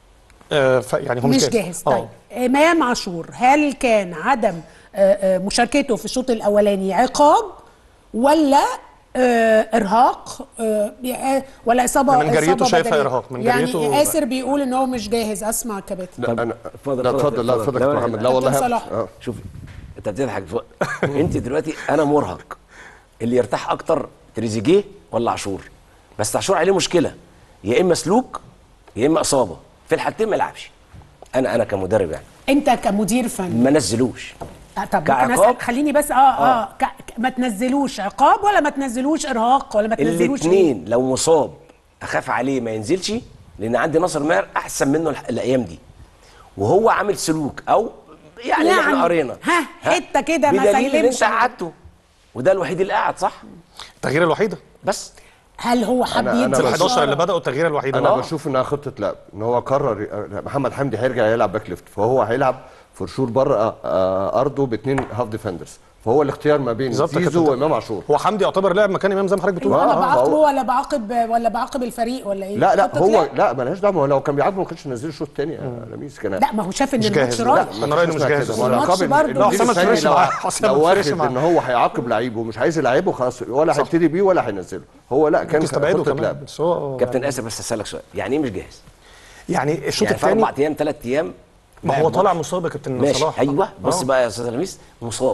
آه ف- يعني هو مش, مش جاهز طيب امام عاشور هل كان عدم آه، آه، مشاركته في الشوط الاولاني عقاب ولا آه، ارهاق آه، آه، ولا اصابه من جريته إصابة شايفها بدنية؟ إرهاق، من يعني جريته- ياسر بيقول ان هو مش جاهز اسمع كابتن لا انا اتفضل، لا اتفضل، اتفضل لا اتفضل. اتفضل لا، يا لا، محمد لا. لا والله كابتن صلاح. آه. شوف انت بتضحك ف- انت دلوقتي انا مرهق اللي يرتاح اكتر تريزيجيه ولا عاشور بس عاشور عليه مشكله يا اما سلوك يا اما اصابه في الحالتين ما يلعبش انا انا كمدرب يعني انت كمدير فني ما نزلوش آه، طب ممكن كعقاب؟ أسأل خليني بس اه اه, ك... ك- ما تنزلوش عقاب ولا ما تنزلوش ارهاق ولا ما تنزلوش إيه؟ الاثنين لو مصاب اخاف عليه ما ينزلش لان عندي ناصر ماهر احسن منه الح- الايام دي وهو عامل سلوك او يعني, يعني احنا يعني قرينا ها، حتة كده ما بدليل ان سلمش. انت قعدته وده الوحيد اللي قاعد صح التغيير الوحيده بس هل هو حب أنا- أنا يدي ال 11 إشارة؟ اللي بداوا التغيير الوحيده انا آه. بشوف انها خطه لعب ان هو قرر محمد حمدي هيرجع يلعب باك ليفت فهو هيلعب فرشور بره آه، ارضه باثنين هاف ديفندرز فهو الاختيار ما بين بالظبط يا زيزو كابتن. وامام عاشور هو حمدي يعتبر لاعب مكان امام زي ما حضرتك بتقول انا آه، بعاقبه فهو- ولا بعاقب ولا بعاقب الفريق ولا ايه؟ لا لا خطة هو لعب؟ لا ملهاش دعوه هو لو كان بيعاقبه ما كانش نزله الشوط الثاني يا لميس كان لا ما هو شاف ان مش الماتش جاهز. رايح لا، أنا رأيي إنه مش جاهز. هو الماتش العقاب برضه. المدير لا، حسام ما الفني تفرقش لو- معاه. حسام لو ما وارد تفرقش معاه. ان هو هيعاقب لعيبه ومش عايز يلعبه خلاص ولا هيبتدي بيه ولا هينزله هو لا كان تستبعده خطه كمان لعب بس هو كابتن اسف بس اسالك سؤال يعني ايه مش جاهز؟ يعني الشوط يعني في الثاني اربع ايام ثلاث ايام ما هو طالع مصاب يا كابتن ماشي صلاح ايوه بص آه. بقى يا استاذ لميس مصاب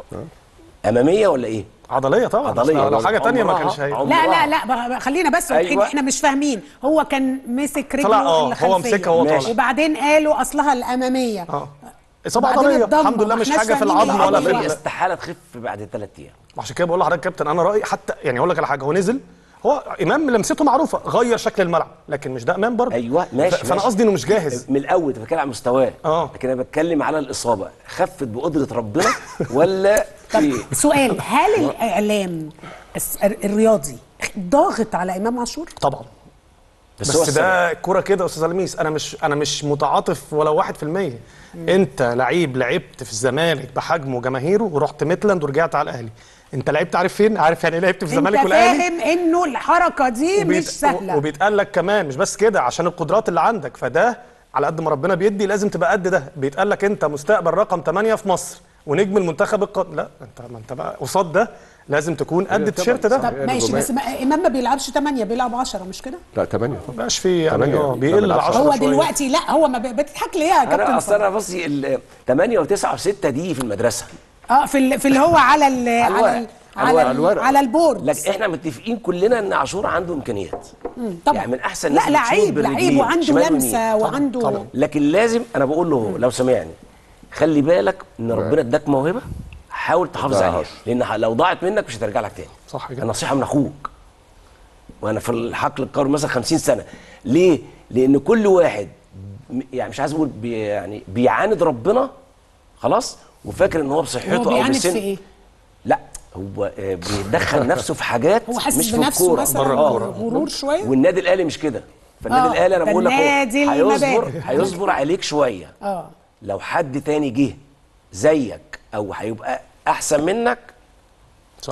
اماميه ولا ايه؟ عضليه طبعا عضلية. أصل لو حاجه تانية ما عمرها- كانش هي عمرها- لا لا لا بقى- خلينا بس واضحين أيوة. احنا مش فاهمين هو كان مسك رجله طلع، آه، هو الخلفية. مسكها وهو طالع. وبعدين قالوا اصلها الاماميه اه اصابه بعدين عضليه الضمة، الحمد لله ما مش احناش حاجه في فاهمين العظم ولا في العضلية. العضليه ال- استحاله تخف بعد ثلاث ايام عشان كده بقول لحضرتك كابتن انا رايي حتى يعني اقول لك على حاجه هو نزل هو امام لمسته معروفه غير شكل الملعب لكن مش ده امام برضه ايوه ماشي ف- فانا ماشي. قصدي انه مش جاهز من الاول انت بتتكلم على مستواه اه. لكن انا بتكلم على الاصابه خفت بقدره ربنا ولا في سؤال هل الاعلام الس- الرياضي ضاغط على امام عاشور طبعا بس, هو بس السبب. ده الكوره كده يا استاذ لميس انا مش انا مش متعاطف ولو واحد في المية انت لعيب لعبت في الزمالك بحجمه وجماهيره ورحت ميتلاند ورجعت على الاهلي انت لعبت عارف فين عارف يعني إيه لعبت في الزمالك انت والاهلي فاهم انه الحركه دي وبيت- مش سهله وبيتقال لك كمان مش بس كده عشان القدرات اللي عندك فده على قد ما ربنا بيدي لازم تبقى قد ده بيتقال لك انت مستقبل رقم 8 في مصر ونجم المنتخب الق... لا انت ما انت بقى قصاد ده لازم تكون قد التيشيرت ده طب ماشي بس ما امام ما بيلعبش 8 بيلعب 10 مش كده لا 8 ما بقاش في يعني تمانية. اه ما بيقل بيلعبش 10 هو شوية. دلوقتي لا هو ما ب- بتضحك ليه يا انا كابتن اصل صلاح؟ انا بصي ال 8 و9 و6 دي في المدرسه اه في ال- في اللي هو على ال على ال الورق. على, الورق. ال على البورد لكن احنا متفقين كلنا ان عاشور عنده امكانيات طبعا يعني من احسن الناس لا اللي بتشوط لعيب لعيب بالرجلين، وعنده شمال ويمين. لمسه وعنده طبعاً. لكن لازم انا بقول له لو سمعني خلي بالك ان ربنا اداك موهبه حاول تحافظ لا، عليها هش. لان لو ضاعت منك مش هترجع لك تاني صح كده. النصيحه من اخوك وانا في الحقل القومي مثلا 50 سنه ليه لان كل واحد م- يعني مش عايز اقول بي يعني بيعاند ربنا خلاص وفاكر ان هو بصحته هو او بيعاند بسن في ايه؟ لا هو آه، بيدخل نفسه في حاجات هو مش حاسس في بنفسه الكوره مثلا بره الكورة. غرور شويه والنادي الاهلي مش كده فالنادي آه، الاهلي انا ده بقول لك هو النادي هيصبر المبادئ. هيصبر عليك شويه اه لو حد تاني جه زيك او هيبقى احسن منك صح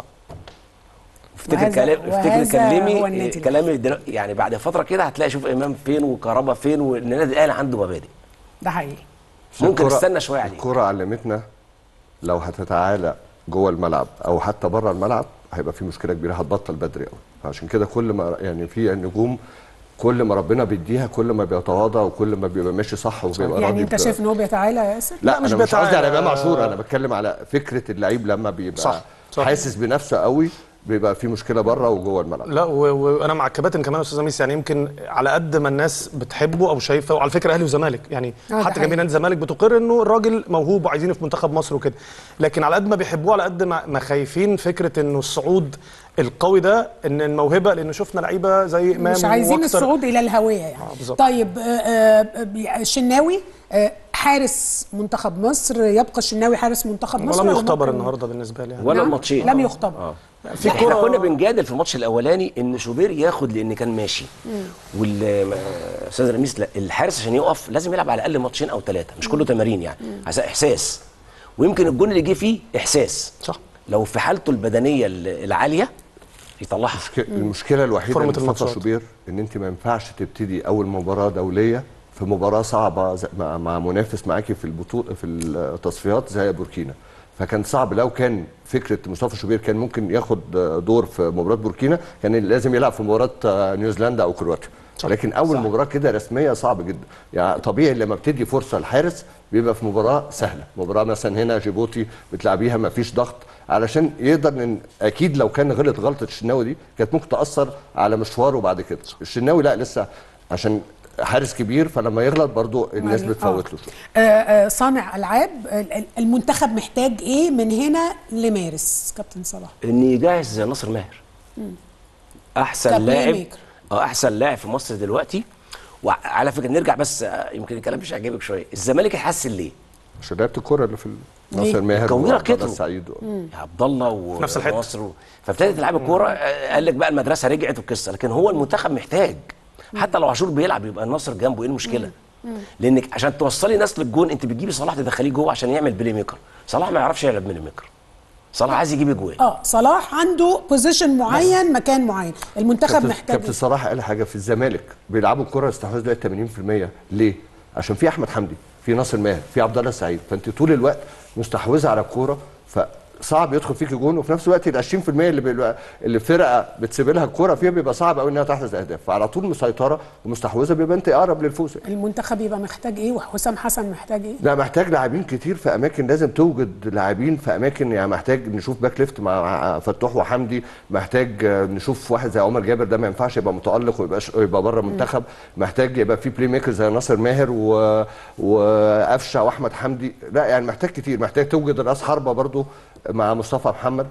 افتكر وهذا- كلام افتكر وهذا كلامي هو النادي كلامي دلو- يعني بعد فتره كده هتلاقي شوف امام فين وكهربا فين والنادي الاهلي عنده مبادئ ده حقيقي ممكن الكرة- نستنى شويه عليه الكرة علمتنا لو هتتعالى جوه الملعب او حتى بره الملعب هيبقى في مشكله كبيره هتبطل بدري قوي فعشان كده كل ما يعني في النجوم كل ما ربنا بيديها كل ما بيتواضع وكل ما بيبقى ماشي صح وبيبقى يعني راضي انت ب- شايف ان هو بيتعالى يا ياسر؟ لا, لا، مش انا مش قصدي على بيتعالى. امام عاشور انا بتكلم على فكره اللعيب لما بيبقى صح، صح. حاسس بنفسه قوي بيبقى في مشكله بره وجوه الملعب لا و- وانا مع الكباتن كمان يا استاذ ميس يعني يمكن على قد ما الناس بتحبه او شايفه وعلى فكره اهلي وزمالك يعني آه، ده حتى حقيقي. جماهير نادي الزمالك بتقر انه الراجل موهوب وعايزينه في منتخب مصر وكده لكن على قد ما بيحبوه على قد ما ما خايفين فكره انه الصعود القوي ده ان الموهبه لان شفنا لعيبه زي امام مش عايزين وأكتر. الصعود الى الهويه يعني آه، بالظبط. طيب آه، آه، بي- الشناوي آه، حارس منتخب مصر يبقى الشناوي حارس منتخب مصر ولم ولا يختبر ممكن- النلا بالنسبه لي يعني ولا نعم؟ الماتشين لم يختبر اه في لا احنا كرة- كنا بنجادل في الماتش الاولاني ان شوبير ياخد لان كان ماشي والاستاذ رميس لا الحارس عشان يقف لازم يلعب على الاقل ماتشين او ثلاثه مش كله تمارين يعني عشان احساس ويمكن الجون اللي جه فيه احساس صح لو في حالته البدنيه ال- العاليه يطلعها المشك- المشكله الوحيده فورمة اللي مصطفى الماتشات. شوبير ان انت ما ينفعش تبتدي اول مباراه دوليه في مباراه صعبه زي- مع, مع منافس معاكي في البطوله في التصفيات زي بوركينا فكان صعب لو كان فكره مصطفى شوبير كان ممكن ياخد دور في مباراه بوركينا كان لازم يلعب في مباراه نيوزيلندا او كرواتيا لكن اول مباراه كده رسميه صعب جدا يعني طبيعي لما بتدي فرصه الحارس بيبقى في مباراه سهله مباراه مثلا هنا جيبوتي بتلعبيها ما فيش ضغط علشان يقدر إن اكيد لو كان غلط غلطه الشناوي دي كانت ممكن تاثر على مشواره بعد كده الشناوي لا لسه عشان حارس كبير فلما يغلط برضو الناس يعني- بتفوت آه. له شويه آه، آه، صانع العاب ال- ال- المنتخب محتاج ايه من هنا لمارس كابتن صلاح ان يجهز زي ناصر ماهر احسن كبلاي لاعب ميكر. اه احسن لاعب في مصر دلوقتي وعلى فكره نرجع بس آه، يمكن الكلام مش هيعجبك شويه الزمالك اتحسن ليه؟ عشان لعبه الكوره اللي في ليه؟ ناصر ماهر الكويرة وعبد الله كتروا. السعيد و... يا عبد الله نفس الحتة. وناصر و... فابتدت تلعب الكوره آه، قال لك بقى المدرسه رجعت والقصه لكن هو المنتخب محتاج حتى لو عاشور بيلعب يبقى الناصر جنبه ايه المشكله؟ لانك عشان توصلي ناس للجون انت بتجيبي صلاح تدخليه جوه عشان يعمل بلاي ميكر صلاح ما يعرفش يلعب بلاي ميكر صلاح عايز يجيب اجوان اه صلاح عنده بوزيشن معين مكان معين المنتخب كابتن, محتاج كابتن إيه؟ صلاح قال حاجه في الزمالك بيلعبوا الكره استحواذ دلوقتي 80% ليه؟ عشان في احمد حمدي في ناصر ماهر في عبد الله السعيد فانت طول الوقت مستحوذه على الكوره فصعب يدخل فيك جون وفي نفس الوقت ال 20% اللي بيبقى اللي فرقه بتسيب لها الكوره فيها بيبقى صعب قوي انها تحرز اهداف فعلى طول مسيطره ومستحوذه بيبقى انت اقرب للفوز المنتخب يبقى محتاج ايه وحسام حسن محتاج ايه لا محتاج لاعبين كتير في اماكن لازم توجد لاعبين في اماكن يعني محتاج نشوف باك ليفت مع فتوح وحمدي محتاج آه، نشوف واحد زي عمر جابر ده ما ينفعش يبقى متالق ويبقاش يبقى بره المنتخب محتاج يبقى في بلاي ميكر زي ناصر ماهر و... وقفشه واحمد حمدي لا يعني محتاج كتير محتاج توجد راس حربه برضو مع مصطفى محمد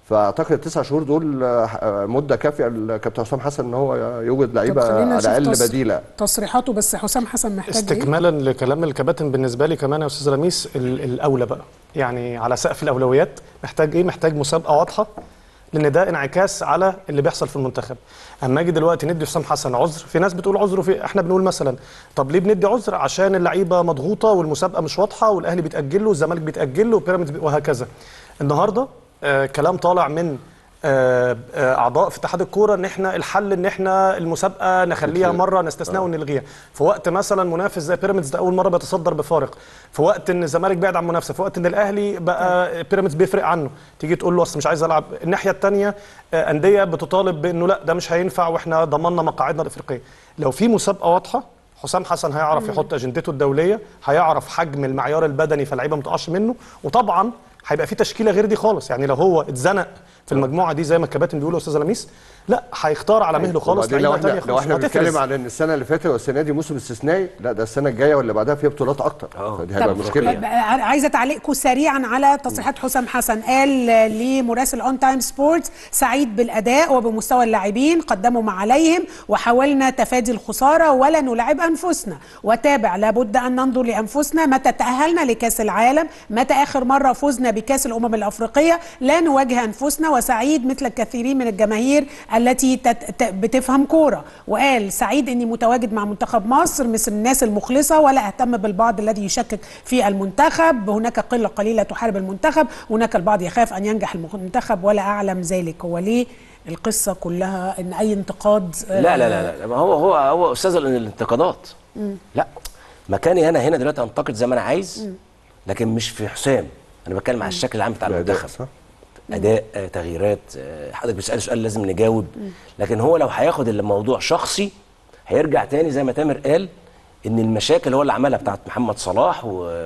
فاعتقد التسع شهور دول آه، مده كافيه لكابتن حسام حسن ان هو يوجد طب لعيبه خلينا على نشوف الاقل تص- بديله تصريحاته بس حسام حسن محتاج ايه استكمالا لكلام الكباتن بالنسبه لي كمان يا استاذ لميس ال- الاولى بقى يعني على سقف الاولويات محتاج ايه محتاج مسابقه واضحه لان ده انعكاس على اللي بيحصل في المنتخب اما اجي دلوقتي ندي حسام حسن عذر في ناس بتقول عذره في احنا بنقول مثلا طب ليه بندي عذر عشان اللعيبه مضغوطه والمسابقه مش واضحه والاهلي بيتاجل له والزمالك بيتاجل له وبيراميدز بي- وهكذا النهارده آه كلام طالع من آه، آه، اعضاء في اتحاد الكوره ان احنا الحل ان احنا المسابقه نخليها مره نستثناها ونلغيها في وقت مثلا منافس زي بيراميدز ده اول مره بيتصدر بفارق في وقت ان الزمالك بعد عن منافسه في وقت ان الاهلي بقى بيراميدز بيفرق عنه تيجي تقول له اصل مش عايز العب الناحيه الثانيه انديه بتطالب بانه لا ده مش هينفع واحنا ضمننا مقاعدنا الافريقيه لو في مسابقه واضحه حسام حسن هيعرف يحط اجندته الدوليه هيعرف حجم المعيار البدني فاللعيبه ما تقعش منه وطبعا هيبقى في تشكيله غير دي خالص يعني لو هو اتزنق في المجموعه دي زي ما الكباتن بيقولوا يا استاذ لميس لا هيختار على مهله خالص وبعدين لو لعيبه احنا ثانيه لو خالص احنا هتفرز. بنتكلم عن ان السنه اللي فاتت والسنه دي موسم استثنائي لا ده السنه الجايه واللي بعدها فيها بطولات اكتر آه. فدي هيبقى طب مشكله طب عايزه تعليقكم سريعا على تصريحات حسام حسن قال لمراسل اون تايم سبورتس سعيد بالاداء وبمستوى اللاعبين قدموا ما عليهم وحاولنا تفادي الخساره ولا نلعب انفسنا وتابع لابد ان ننظر لانفسنا متى تاهلنا لكاس العالم متى اخر مره فزنا بكاس الامم الافريقيه لا نواجه انفسنا وسعيد مثل الكثيرين من الجماهير التي تت... ت- بتفهم كوره وقال سعيد اني متواجد مع منتخب مصر مثل الناس المخلصه ولا اهتم بالبعض الذي يشكك في المنتخب هناك قله قليله تحارب المنتخب هناك البعض يخاف ان ينجح المنتخب ولا اعلم ذلك هو ليه القصه كلها ان اي انتقاد آه، لا لا لا لا ما هو هو هو استاذ الانتقادات لا مكاني انا هنا دلوقتي انتقد زي ما انا عايز لكن مش في حسام انا بتكلم على الشكل العام بتاع الأداء، المنتخب صح؟ اداء آه، تغييرات آه، حضرتك بتسال سؤال لازم نجاوب لكن هو لو هياخد الموضوع شخصي هيرجع تاني زي ما تامر قال ان المشاكل هو اللي عملها بتاعت محمد صلاح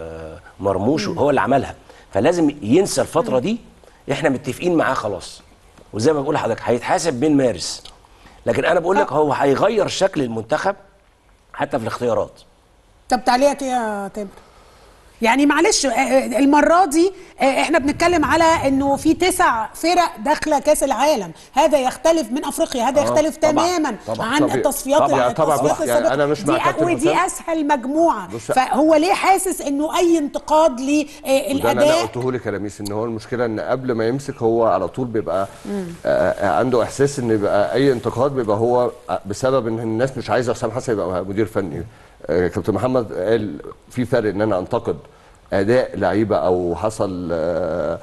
ومرموش هو اللي عملها فلازم ينسى الفتره دي احنا متفقين معاه خلاص وزي ما بقول لحضرتك هيتحاسب بين مارس لكن انا بقول لك هو هيغير شكل المنتخب حتى في الاختيارات طب تعليقك ايه يا تامر؟ يعني معلش آه، آه، المرة دي آه، احنا بنتكلم على انه في تسع فرق داخلة كاس العالم، هذا يختلف من افريقيا، هذا آه، يختلف طبعاً، تماما طبعاً. عن طبيعي. التصفيات طبعاً، التصفيات طبعاً. بص، يعني السابقة. أنا مش مع دي كابتن ودي حسام. اسهل مجموعة، بص- فهو ليه حاسس انه اي انتقاد وده اللي انا للاداء قلته لك يا لميس ان هو المشكله ان قبل ما يمسك هو على طول بيبقى آه آه، عنده احساس ان بيبقى اي انتقاد بيبقى هو آه، بسبب ان الناس مش عايزه حسام حسن يبقى مدير فني آه، كابتن محمد قال في فرق ان انا انتقد اداء لعيبه او حصل آه،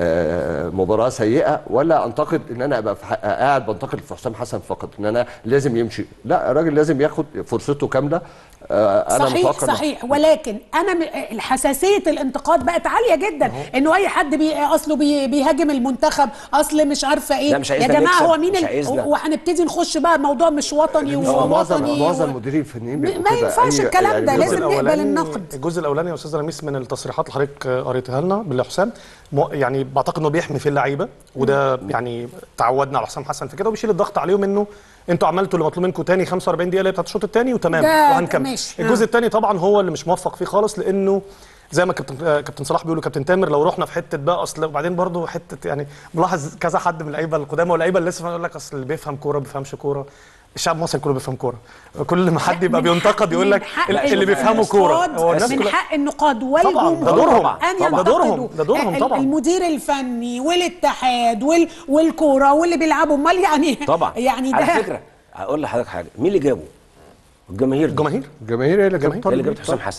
آه، مباراه سيئه ولا انتقد ان انا ابقى في ح- قاعد بنتقد في حسام حسن فقط ان انا لازم يمشي لا الراجل لازم ياخد فرصته كامله آه، انا صحيح متوقع إن- صحيح ولكن انا م- حساسيه الانتقاد بقت عاليه جدا انه اي حد بي اصله بي بيهاجم المنتخب اصل مش عارفه ايه لا، مش يا عايزنا جماعه نكسب، هو مين مش ال- عايزنا. وهنبتدي نخش بقى موضوع مش وطني هو معظم ووطني معظم و- المديرين الفنيين م- بيبقوا ما كده. ينفعش أي- الكلام ده، يعني لازم مثلاً نقبل النقد. الجزء الاولاني يا استاذ لميس من التصريحات اللي حضرتك آه، قريتها لنا بالله حسام مو- يعني بعتقد انه بيحمي في اللعيبه وده يعني تعودنا على حسام حسن في كده وبيشيل الضغط عليهم انه انتوا عملتوا اللي مطلوب منكم تاني 45 دقيقه اللي هي بتاعت الشوط الثاني وتمام ده وهنكمل ماشي. الجزء آه. الثاني طبعا هو اللي مش موفق فيه خالص لانه زي ما كابتن آه، كابتن صلاح بيقول كابتن تامر لو رحنا في حته بقى اصل وبعدين برضه حته يعني ملاحظ كذا حد من اللعيبه القدامى واللعيبه اللي لسه يقول لك اصل اللي بيفهم كوره ما بيفهمش كوره الشعب المصري كله بيفهم كوره كل ما حد يبقى من بينتقد حق- يقول من لك حق اللي اللي بيفهموا النقاد- كوره هو الناس من كلها حق النقاد طبعاً، والجمهور ده دورهم. ان طبعاً، ده ينتقدوا دورهم، ده دورهم ال- طبعاً. المدير المدير الفني والاتحاد وال والكوره واللي بيلعبوا امال يعني طبعا يعني ده على فكره هقول لحضرتك حاجه مين اللي جابه؟ الجماهير دي. الجماهير الجماهير هي اللي الجماهير. جابت هي اللي جابت حسام حسن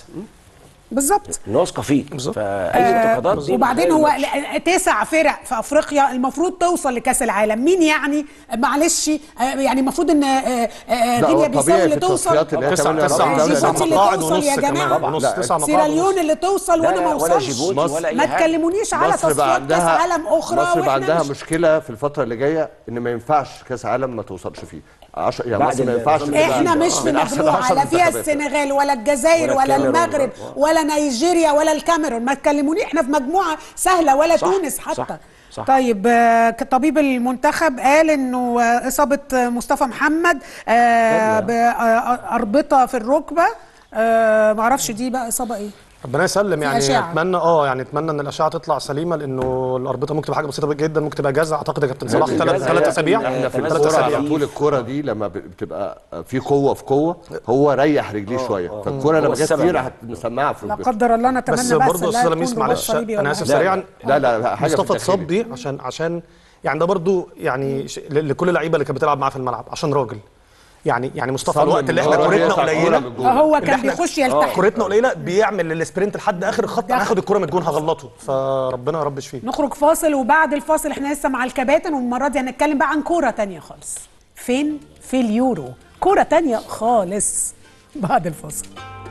بالظبط واثقه فيه بالظبط. فاي انتقادات دي وبعدين بتغير هو الماتش. ل- تسع فرق في افريقيا المفروض توصل لكاس العالم مين يعني معلش آه، يعني المفروض ان آه، آه، لا، هو غينيا بيساو طبيعي اللي في توصل التصفيات اللي هي تسع تمانية تسع رابع جيبوتي دولة. اللي مقاعد توصل ونص يا كمان جماعة. ونص لا، تسع مقاعد سيراليون ونص. اللي توصل لا، وانا لا، ما ولا اوصلش جيبوتي ولا أي ما حاجة. تكلمونيش على مصر بقى تصفيات كاس عندها عالم اخرى مصر بقى واحنا عندها مش مشكله في الفتره اللي جايه ان ما ينفعش كاس عالم ما توصلش فيه عش... يعني بعد مصر ما ال- ينفعش نظام تبقى احنا من مش في من أحسن مجموعه عشر لا فيها منتخبات. السنغال ولا الجزائر ولا ولا الكاميرون المغرب ولا- ولا نيجيريا ولا الكاميرون ما تكلموني احنا في مجموعه سهله ولا صح، تونس صح، حتى صح. طيب آه، طبيب المنتخب قال انه آه، اصابه آه، مصطفى محمد آه، باربطه في الركبه آه، معرفش دي بقى اصابه ايه ربنا يسلم يعني أشعة. اتمنى اه يعني اتمنى ان الاشعه تطلع سليمه لانه الاربطه ممكن تبقى حاجه بسيطه جدا ممكن تبقى جزع اعتقد يا كابتن صلاح ثلاث الجزع ثلاث ده اسابيع احنا في تماس الكوره أسابيع. على طول الكوره دي لما ب- بتبقى في قوه في قوه هو ريح رجليه شويه فالكوره هو لما جت السبب فيه يعني. راحت مسمعها في لا البيت. قدر الله نتمنى بس بس برضه لا استاذ تكون لميس رباط معلش صليبي ولا انا اسف حاجة. سريعا لا لا حاجه في مصطفى الداخلي. اتصاب دي عشان عشان يعني ده برضو يعني ش- ل- لكل اللعيبه اللي كانت بتلعب معاه في الملعب عشان راجل يعني يعني مصطفى صمم الوقت اللي إن احنا هو كورتنا يقطع الكورة قليله من الجول. هو اللي كان إحنا- بيخش يلتحم كورتنا قليله بيعمل السبرنت لحد اخر الخط انا هاخد الكوره من الجون هغلطه فربنا يربش فيه نخرج فاصل وبعد الفاصل احنا لسه مع الكباتن والمره دي هنتكلم بقى عن كوره تانية خالص فين في اليورو كوره تانية خالص بعد الفاصل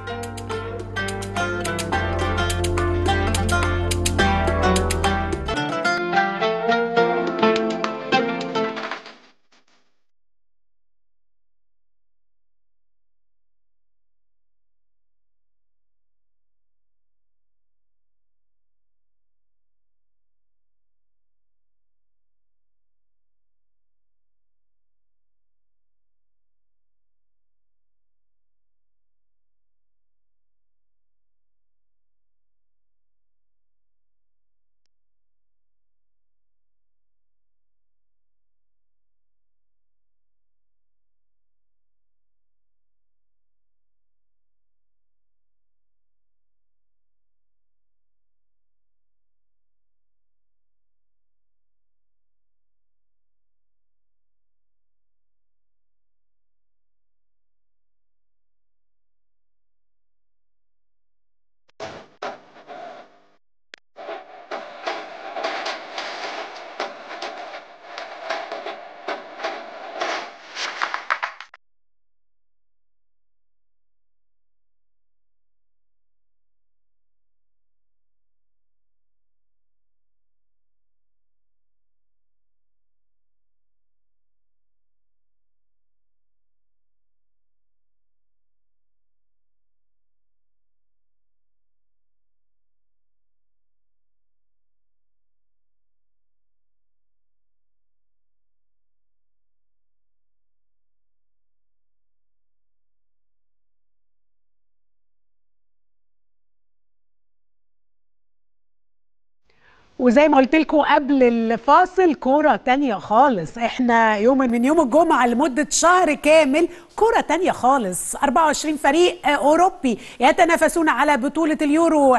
وزي ما قلت لكم قبل الفاصل كوره تانية خالص احنا يوم من يوم الجمعه لمده شهر كامل كوره تانية خالص 24 فريق اوروبي يتنافسون على بطوله اليورو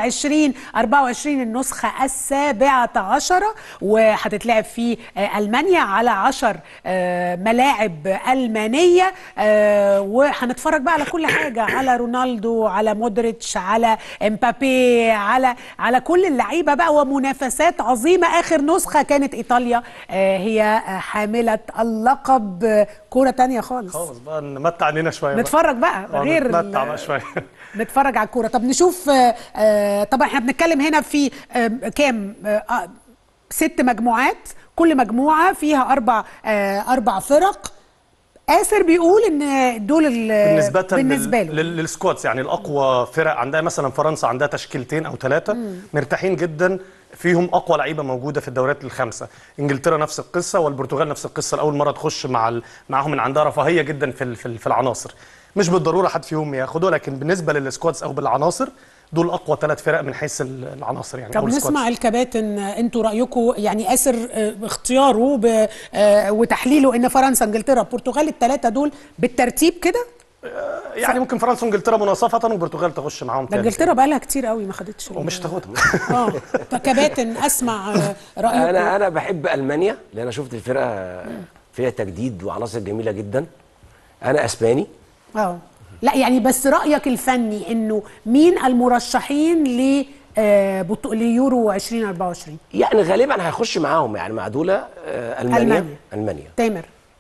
2024 النسخه السابعه عشره وهتتلعب في المانيا على 10 ملاعب المانيه وهنتفرج بقى على كل حاجه على رونالدو على مودريتش على امبابي على على كل اللعيبه بقى ومنافسات عظيمه اخر نسخه كانت ايطاليا هي حامله اللقب كوره تانية خالص خالص بقى نمتع عينينا شويه بقى. نتفرج بقى آه، غير نتمتع ال- بقى شويه نتفرج على الكوره طب نشوف آه، آه، طبعا احنا بنتكلم هنا في آه، كام آه، آه، ست مجموعات كل مجموعه فيها اربع آه، اربع فرق آسر بيقول ان دول ال- بالنسبه بالنسبه لل... له لل... للسكوادز يعني الاقوى فرق عندها مثلا فرنسا عندها تشكيلتين او ثلاثه مرتاحين جدا فيهم اقوى لعيبه موجوده في الدوريات الخمسه انجلترا نفس القصه والبرتغال نفس القصه لاول مره تخش مع ال... معاهم من عندها رفاهيه جدا في ال... في, ال... في العناصر مش بالضروره حد فيهم ياخده لكن بالنسبه للسكوادز او بالعناصر دول اقوى ثلاث فرق من حيث ال- العناصر يعني طب أو السكوادز. نسمع الكباتن آه، انتوا رايكم يعني آسر آه، اختياره ب- آه، وتحليله ان فرنسا انجلترا البرتغال الثلاثه دول بالترتيب كده يعني ممكن فرنسا وانجلترا مناصفه والبرتغال تخش معاهم ده تاني. انجلترا بقى لها كتير قوي ما خدتش ال- ومش تاخدهم اه طب كباتن اسمع آه، رايكم انا انا بحب المانيا لان انا شفت الفرقه فيها تجديد وعناصر جميله جدا انا اسباني اه لا يعني بس رايك الفني انه مين المرشحين ل آه، بطو- ليورو 2024 يعني غالبا هيخش معاهم يعني مع دول آه، المانيا ألمانيا. المانيا تامر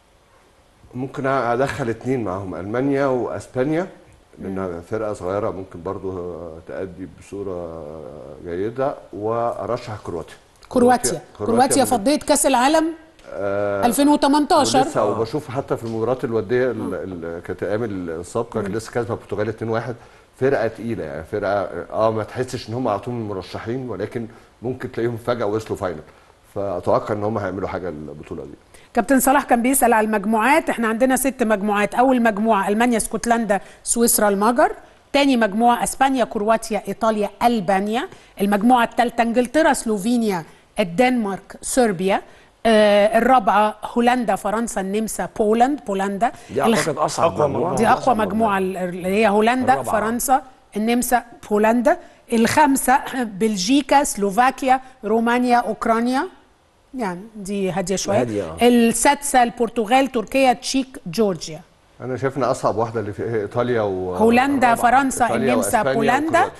ممكن ادخل اتنين معاهم المانيا واسبانيا لانها فرقه صغيره ممكن برضو تأدي بصوره جيده وارشح كرواتيا كرواتيا كرواتيا من- فضيه كاس العالم آه 2018 ولسه وبشوف حتى في المباريات الوديه ال- ال- كانت ايام السابقه كانت لسه كاسبه البرتغال 2-1 فرقه تقيله يعني فرقه اه ما تحسش ان هم على طول من المرشحين ولكن ممكن تلاقيهم فجاه وصلوا فاينل فاتوقع ان هم هيعملوا حاجه البطوله دي كابتن صلاح كان بيسال على المجموعات احنا عندنا ست مجموعات اول مجموعه المانيا اسكتلندا سويسرا المجر تاني مجموعه اسبانيا كرواتيا ايطاليا البانيا المجموعه الثالثه انجلترا سلوفينيا الدنمارك صربيا آه الرابعه هولندا فرنسا النمسا بولند بولندا دي الخ- اعتقد اصعب أقوى مجموعه دي اقوى مجموعه اللي هي هولندا الرابعة. فرنسا النمسا بولندا الخامسه بلجيكا سلوفاكيا رومانيا اوكرانيا يعني دي هاديه شويه هادية، آه. السادسه البرتغال تركيا تشيك جورجيا انا شايف ان اصعب واحده اللي في هي ايطاليا و هولندا، الرابعة. فرنسا، إيطاليا النمسا، وأسبانيا بولندا. وكرواتيا.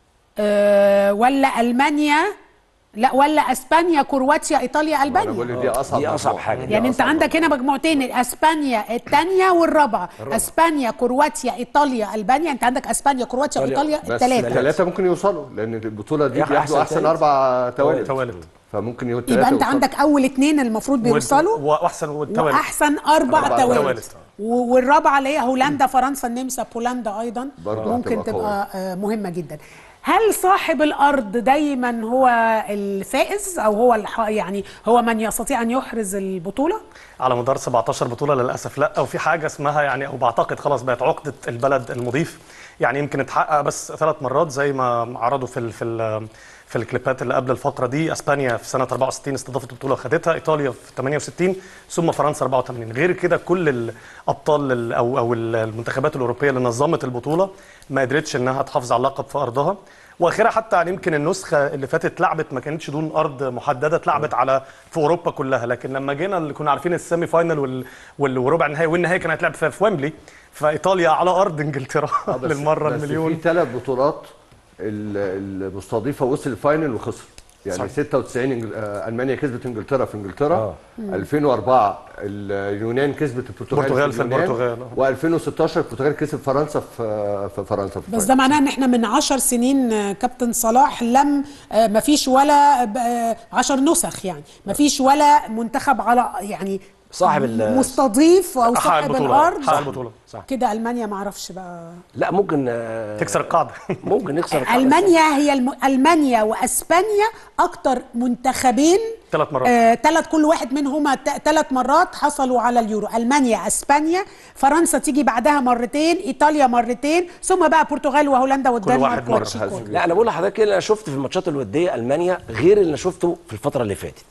أه ولا المانيا لا ولا اسبانيا كرواتيا ايطاليا انا بقول البانيا لك دي اصعب دي أصعب مجموعة. حاجة. دي يعني انت أصعب عندك هنا مجموعتين اسبانيا الثانيه والرابعه اسبانيا كرواتيا ايطاليا البانيا انت عندك اسبانيا كرواتيا إيطاليا. وايطاليا بس الثلاثه الثلاثه ممكن يوصلوا لان البطوله دي ياخد بياخدوا أحسن احسن تالت. اربع توالد توالد. فممكن يبقوا يبقى الثلاثه انت عندك اول اثنين المفروض بيوصلوا واحسن والتوالد واحسن اربع أربع توالد توالد. و- والرابعه اللي هي هولندا فرنسا النمسا بولندا ايضا برضه ممكن هتبقى تبقى آه، مهمه جدا هل صاحب الارض دايما هو الفائز او هو الح... يعني هو من يستطيع ان يحرز البطوله على مدار 17 بطوله للاسف لا وفي حاجه اسمها يعني او بعتقد خلاص بقت عقده البلد المضيف يعني يمكن اتحقق بس ثلاث مرات زي ما عرضوا في ال في ال في الكليبات اللي قبل الفقره دي اسبانيا في سنه 64 استضافت البطوله وخدتها ايطاليا في 68 ثم فرنسا 84 غير كده كل الابطال ال- او او المنتخبات الاوروبيه اللي نظمت البطوله ما قدرتش انها تحافظ على اللقب في ارضها واخرها حتى يعني يمكن النسخه اللي فاتت اتلعبت ما كانتش دون ارض محدده اتلعبت على في اوروبا كلها لكن لما جينا اللي كنا عارفين السيمي فاينل وال- وال- وربع النهائي والنهائي كان هيتلعب في في ويمبلي فايطاليا على ارض انجلترا آه، بس- للمره بس المليون في ثلاث بطولات ال- المستضيفه وصل الفاينل وخسر يعني صحيح. 96 إنجل... آه، المانيا كسبت انجلترا في انجلترا آه. 2004 اليونان كسبت البرتغال البرتغال في البرتغال، و2016 البرتغال كسب فرنسا في في فرنسا في بس ده معناه ان احنا من عشر سنين آه، كابتن صلاح لم آه، مفيش ولا آه، عشر نسخ يعني مفيش ولا منتخب على يعني صاحب ال- مستضيف او حقق صاحب البطوله الارض حقق البطوله صح كده المانيا ما اعرفش بقى لا ممكن آه، تكسر القاعده ممكن نكسر القاعدة. المانيا هي الم... المانيا واسبانيا اكتر منتخبين ثلاث مرات آه، ثلاث كل واحد منهما ثلاث مرات حصلوا على اليورو المانيا اسبانيا فرنسا تيجي بعدها مرتين ايطاليا مرتين ثم بقى البرتغال وهولندا والدنمارك واحد مرة. والتشيك وال- لا انا بقول لحضرتك اللي انا شفت في الماتشات الوديه المانيا غير اللي انا شفته في الفتره اللي فاتت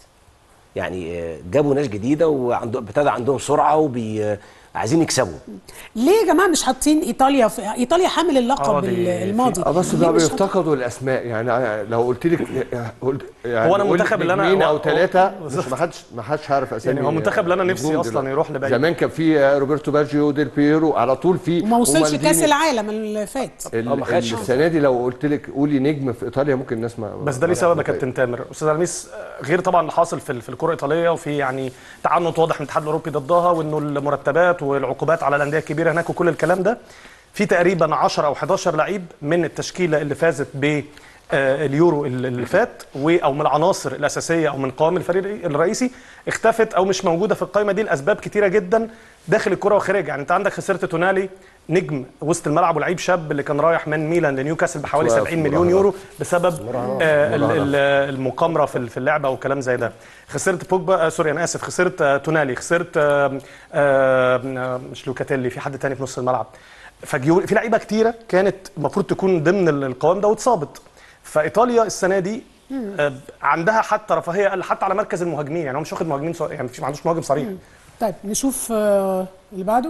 يعني آه، جابوا ناس جديده وعندهم ابتدى عندهم سرعه وبي آه، عايزين يكسبوا ليه يا جماعه مش حاطين ايطاليا في ايطاليا حامل آه، اللقب دي- ال- في- الماضي اه بس ليه بقى مش حاطين- بيفتقدوا الاسماء يعني لو قلت لك قلت يعني هو أنا قول المنتخب اللي أنا- نجمين او هو- ثلاثه بالظبط. مش ما حدش ما حدش عارف اسامي يعني هو المنتخب اللي أنا نفسي نجوم أصلاً دلوقتي. يروح لبعيد. زمان كان في روبرتو باجيو ديل بيرو على طول في وما وصلش ومالديني. كاس العالم اللي فات ال- آه، ما خدش. السنه دي لو قلت لك قولي نجم في ايطاليا ممكن الناس ما بس ده ليه سبب يا كابتن تامر استاذ علميس آه، غير طبعا اللي حاصل في في الكره الايطاليه وفي يعني تعنت واضح من الاتحاد الاوروبي ضدها وانه المرتبات والعقوبات على الانديه الكبيره هناك وكل الكلام ده في تقريبا 10 او 11 لعيب من التشكيله اللي فازت ب آه، اليورو اللي اللي فات و او من العناصر الاساسيه او من قوام الفريق الرئيسي اختفت او مش موجوده في القائمه دي لاسباب كتيره جدا داخل الكره وخارجها يعني انت عندك خسرت تونالي نجم وسط الملعب ولعيب شاب اللي كان رايح من ميلان لنيوكاسل بحوالي في 70 مليون مراهنات. يورو بسبب آه، ال- ال- المقامره في في اللعبه وكلام زي ده خسرت بوجبا آه، سوري انا اسف خسرت آه، تونالي خسرت آه، آه، آه، مش لوكاتيلي في حد تاني في نص الملعب فجيو في لعيبه كتيره كانت المفروض تكون ضمن ال- القوام ده واتصابت فايطاليا السنه دي آه، عندها حتى رفاهيه حتى على مركز المهاجمين يعني هو مش واخد مهاجمين صريح يعني مفيش- ما عندوش مهاجم صريح طيب نشوف آه، اللي بعده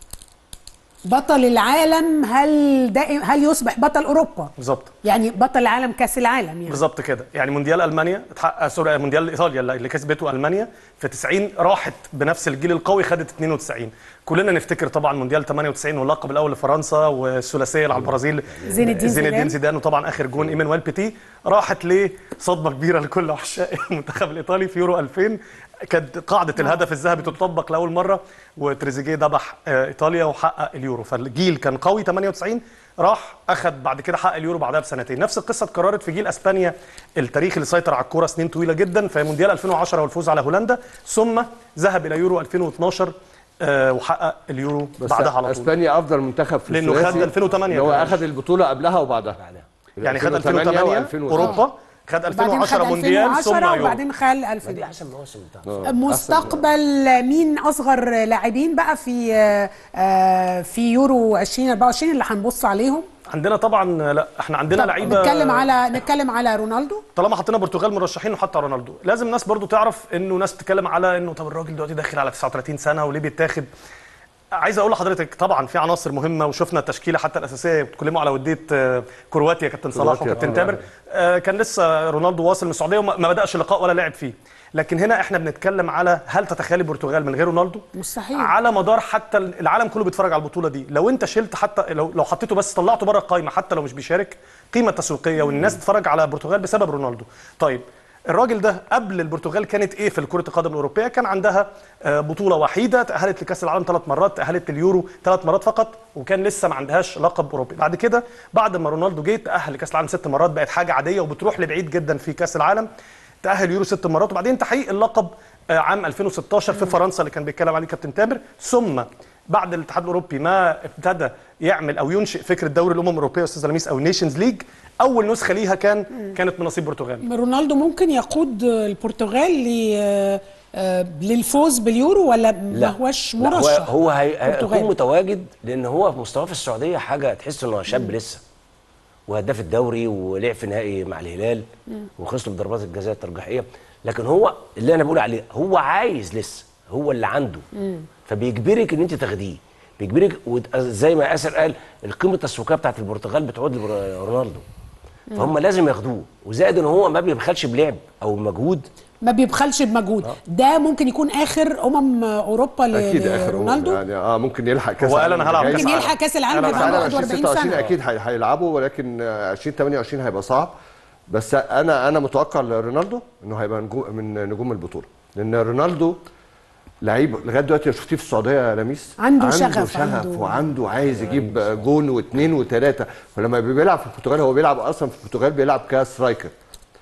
بطل العالم هل دائم هل يصبح بطل اوروبا بالظبط يعني بطل العالم كاس العالم يعني بالظبط كده يعني مونديال المانيا اتحقق سوري مونديال ايطاليا اللي اللي كسبته المانيا في 90 راحت بنفس الجيل القوي خدت 92 كلنا نفتكر طبعا مونديال 98 واللقب الاول لفرنسا والثلاثيه اللي على البرازيل زين الدين زين زيدان. الدين زيدان وطبعا اخر جون ايمانويل بيتي راحت لصدمه كبيره لكل عشاق المنتخب الايطالي في يورو 2000 كانت قاعده الهدف الذهبي تطبق لاول مره وتريزيجيه ذبح آه، ايطاليا وحقق اليورو فالجيل كان قوي 98 راح اخذ بعد كده حق اليورو بعدها بسنتين نفس القصه اتكررت في جيل اسبانيا التاريخ اللي سيطر على الكوره سنين طويله جدا في مونديال 2010 والفوز على هولندا ثم ذهب الى يورو 2012 آه، وحقق اليورو بس بعدها على طول اسبانيا افضل منتخب في لأنه خد الثلاثي 2008 اللي هو كمان. اخذ البطوله قبلها وبعدها يعني خد 2008 و2009. اوروبا خد وبعدين خد 2010 مونديال ثم 2010 يورو وبعدين خد 2000 دي احسن مواسم بتاعته آه، مستقبل مين اصغر لاعبين بقى في آه، في يورو 2024 اللي هنبص عليهم عندنا طبعا لا احنا عندنا طب لعيبه نتكلم على نتكلم على رونالدو طالما حطينا برتغال مرشحين وحتى رونالدو لازم الناس برضو تعرف انه ناس بتتكلم على انه طب الراجل دلوقتي داخل على 39 سنه وليه بيتاخد عايز اقول لحضرتك طبعا في عناصر مهمه وشفنا التشكيله حتى الاساسيه بتكلموا على وديه آه، كرواتيا كابتن صلاح كرواتيا وكابتن طبعاً. تامر آه، كان لسه رونالدو واصل من السعوديه وما ما بداش اللقاء ولا لعب فيه لكن هنا احنا بنتكلم على هل تتخيلي البرتغال من غير رونالدو مستحيل. على مدار حتى العالم كله بيتفرج على البطوله دي لو انت شلت حتى لو لو حطيته بس طلعته بره القايمه حتى لو مش بيشارك قيمه تسويقيه والناس تتفرج على البرتغال بسبب رونالدو طيب الراجل ده قبل البرتغال كانت ايه في كره القدم الاوروبيه كان عندها آه، بطوله وحيده تاهلت لكاس العالم ثلاث مرات تاهلت لليورو ثلاث مرات فقط وكان لسه ما عندهاش لقب اوروبي بعد كده بعد ما رونالدو جه تاهل لكاس العالم ست مرات بقت حاجه عاديه وبتروح لبعيد جدا في كاس العالم تاهل يورو ست مرات وبعدين تحقيق اللقب آه، عام 2016 في فرنسا اللي كان بيتكلم عليه كابتن تامر ثم بعد الاتحاد الاوروبي ما ابتدى يعمل او ينشئ فكره دوري الامم الاوروبيه يا استاذ لميس او النيشنز ليج اول نسخه ليها كان كانت من نصيب برتغال رونالدو ممكن يقود البرتغال ل آه، للفوز باليورو ولا ما هوش لا، هو مرشح هو هي- برتغال. هيكون متواجد لان هو مستواه في السعوديه حاجه تحس انه شاب لسه وهداف الدوري ولعب في نهائي مع الهلال وخسروا بضربات الجزاء الترجيحيه لكن هو اللي انا بقول عليه هو عايز لسه هو اللي عنده فبيجبرك ان انت تاخديه بيجبرك وت- زي ما اسر قال القيمه التسويقيه بتاعت البرتغال بتعود لرونالدو فهم لازم ياخدوه وزائد ان هو ما بيبخلش بلعب او مجهود ما بيبخلش بمجهود ده ممكن يكون اخر امم اوروبا ل- اكيد اخر لرونالدو يعني اه ممكن يلحق كاس هو قال العالم أنا هلعب الجاي. كأس ممكن العالم. يلحق كاس العالم أنا هيبقى فعلا عنده 20 41 26 سنه اكيد هي- هيلعبوا ولكن 20 28 هيبقى صعب بس انا انا متوقع لرونالدو انه هيبقى نجوم من نجوم البطوله لان رونالدو لعيب لغايه دلوقتي شفتيه في السعوديه يا لميس عنده عنده شغف، شغف عنده- وعنده عايز يجيب جون واثنين وثلاثه فلما بيلعب في البرتغال هو بيلعب اصلا في البرتغال بيلعب كسترايكر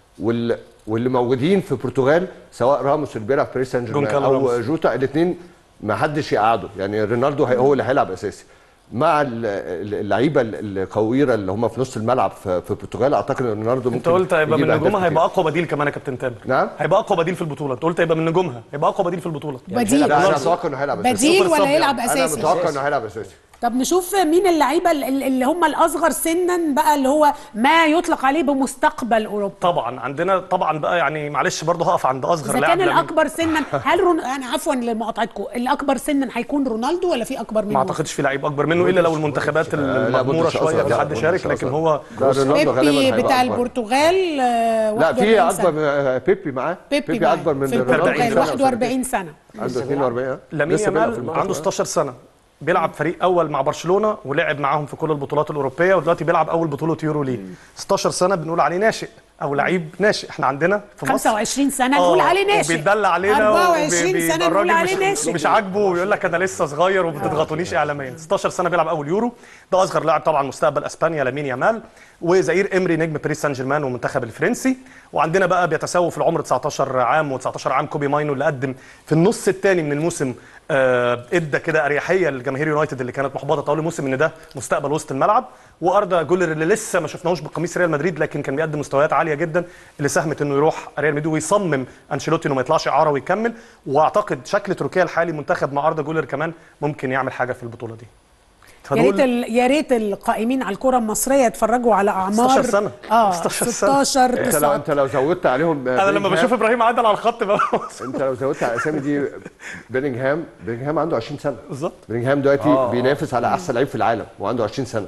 وال واللي موجودين في البرتغال سواء راموس اللي بيلعب في باريس سان جيرمان جونكالو او راموس. جوتا الاثنين ما حدش يقعده يعني رونالدو هي- هو اللي هيلعب اساسي مع ال- ال- اللعيبه ال- القويره اللي هم في نص الملعب في في البرتغال اعتقد ان رونالدو ممكن انت قلت هيبقى يجيب من أهداف نجومها كتير. هيبقى اقوى بديل كمان يا كابتن تامر نعم. هيبقى اقوى بديل في البطوله انت قلت هيبقى من نجومها هيبقى اقوى بديل في البطوله بديل لا انا رونالدو. متوقع انه هيلعب اساسي بديل سوبر ولا صب يلعب انا اساسي متوقع انه هيلعب اساسي طب نشوف مين اللعيبه ال- ال- اللي هم الاصغر سنا بقى اللي هو ما يطلق عليه بمستقبل اوروبا طبعا عندنا طبعا بقى يعني معلش برضه هقف عند اصغر اذا لاعب كان لمين. الاكبر سنا هل رون... انا عفوا لمقاطعتكم الاكبر سنا هيكون رونالدو ولا في اكبر منه ما اعتقدش في لعيب اكبر منه الا لو المنتخبات لا، المغموره بوتش شويه أصغر. في حد لا، شارك بوتش لكن أصغر. هو لا، رونالدو غالباً بيبي هيبقى بتاع أكبر. البرتغال آه، لا في 41 سنة. اكبر آه، بيبي معاه بيبي, بيبي اكبر من في رونالدو البرتغال سنة 41 سنه عنده 42 آه. لامين لسه بيلعب في يامال المنتخب. عنده 16 سنه بيلعب فريق اول مع برشلونه ولعب معاهم في كل البطولات الاوروبيه ودلوقتي بيلعب اول بطوله يورو ليه 16 سنه بنقول عليه ناشئ او لعيب ناشئ احنا عندنا في مصر 25 سنه آه، نقول عليه ناشئ وبيتدلع علينا 24 وبي- سنه بيبقى نقول الراجل عليه مش, ناشئ مش عاجبه ويقول لك انا لسه صغير وما بتضغطونيش اعلاميا 16 سنه بيلعب اول يورو ده اصغر لاعب طبعا مستقبل اسبانيا لامين يامال وزائير امري نجم باريس سان جيرمان والمنتخب الفرنسي وعندنا بقى بيتساووا في العمر 19 عام و19 عام كوبي ماينو اللي قدم في النص الثاني من الموسم آه، ادى كده اريحيه لجماهير يونايتد اللي كانت محبطه طول الموسم ان ده مستقبل وسط الملعب واردا جولر اللي لسه ما شفناهوش بقميص ريال مدريد لكن كان بيقدم مستويات عاليه جدا اللي ساهمت انه يروح ريال مدريد ويصمم انشيلوتي انه ما يطلعش اعاره ويكمل واعتقد شكل تركيا الحالي منتخب مع اردا جولر كمان ممكن يعمل حاجه في البطوله دي يا ريت فدول ال- يا ريت القائمين على الكره المصريه يتفرجوا على اعمار 16 سنة. اه 16 سنة. 16 انت لو 9 انت لو زودت عليهم انا لما بشوف ابراهيم عادل على الخط بقى انت لو زودت على الاسامي دي بيلينغهام بيلينغهام عنده 20 سنه بالظبط بيلينغهام دلوقتي آه. بينافس على احسن لعيب في العالم وعنده 20 سنه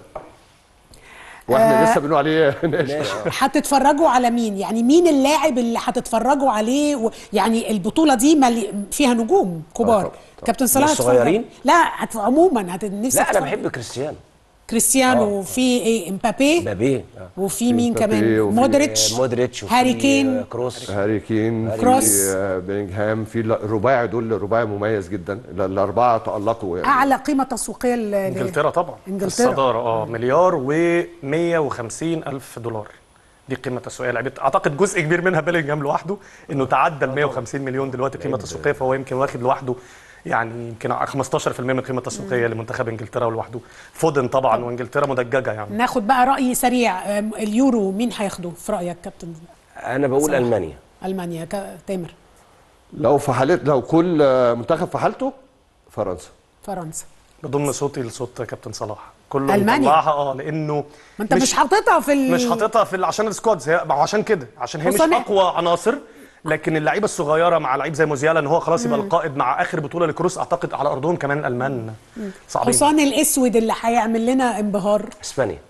واحنا لسه بنقول عليه ناشئ هتتفرجوا على مين يعني مين اللاعب اللي هتتفرجوا عليه و... يعني البطوله دي ملي... فيها نجوم كبار طبعا، طبعا. كابتن صلاح مش صغيرين؟ هتتفرج؟ لا هت... عموما هت... نفسك لا انا تتفرج. بحب كريستيانو كريستيانو وفي ايه امبابي مبابي آه. وفي مين مبابي كمان وفي- مودريتش مودريتش وفي هاري كين كروس هاري كين كروس. في آه، بيلينغهام في ال- الرباعي دول رباعي مميز جدا ال- الاربعه تالقوا يعني اعلى قيمه تسويقيه ل... انجلترا طبعا إنجلترا. في الصداره اه مليار و150 الف دولار دي قيمه تسويقيه لعبه اعتقد جزء كبير منها بيلينجهام لوحده انه تعدى ال 150 مليون دلوقتي قيمه تسويقيه فهو يمكن واخد لوحده يعني يمكن 15% من القيمه التسويقيه لمنتخب انجلترا لوحده فودن طبعا وانجلترا مدججه يعني ناخد بقى راي سريع أم، اليورو مين هياخده في رايك كابتن انا بقول صلاح. المانيا المانيا ك- تامر لو في حالت لو كل آه، منتخب في حالته فرنسا فرنسا بضم صوتي لصوت كابتن صلاح كله ألمانيا. مطلعها اه لانه ما انت مش, حاططها في ال... مش حاططها في ال- عشان السكوادز هي ما هو عشان كده عشان هي مش حسام- اقوى عناصر لكن اللعيبه الصغيره مع لعيب زي موزيالا ان هو خلاص يبقى القائد مع اخر بطوله لكروس اعتقد على ارضهم كمان الالمان صعبين حصان الاسود اللي هيعمل لنا انبهار اسبانيا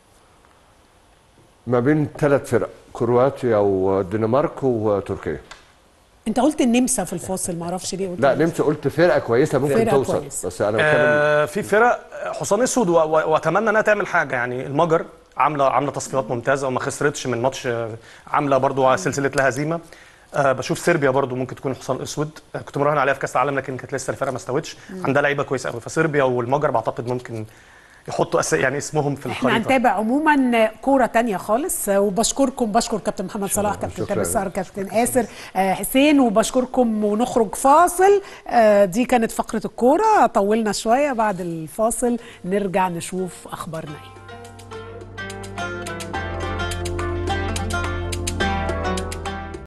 ما بين ثلاث فرق كرواتيا والدنمارك وتركيا انت قلت النمسا في الفاصل ما اعرفش ليه قلت لا النمسا. نمسا قلت فرقه كويسه ممكن فرقة توصل كويسة. بس انا بتكلم آه في فرق حصان اسود و- و- واتمنى انها تعمل حاجه يعني المجر عامله عامله تصفيات ممتازه وما خسرتش من ماتش آه، عامله برضو سلسله لا هزيمه آه بشوف صربيا برضو ممكن تكون حصان اسود آه كنت مراهن عليها في كاس العالم لكن كانت لسه الفرقه ما استوتش عندها لعيبه كويسه قوي فصربيا والمجر بعتقد ممكن يحطوا أس... يعني اسمهم في احنا الخريطه هنتابع عموما كوره تانية خالص وبشكركم بشكر كابتن محمد صلاح كابتن شكراً. تامر سار كابتن آسر آه، حسين وبشكركم ونخرج فاصل آه، دي كانت فقره الكوره طولنا شويه بعد الفاصل نرجع نشوف اخبارنا ايه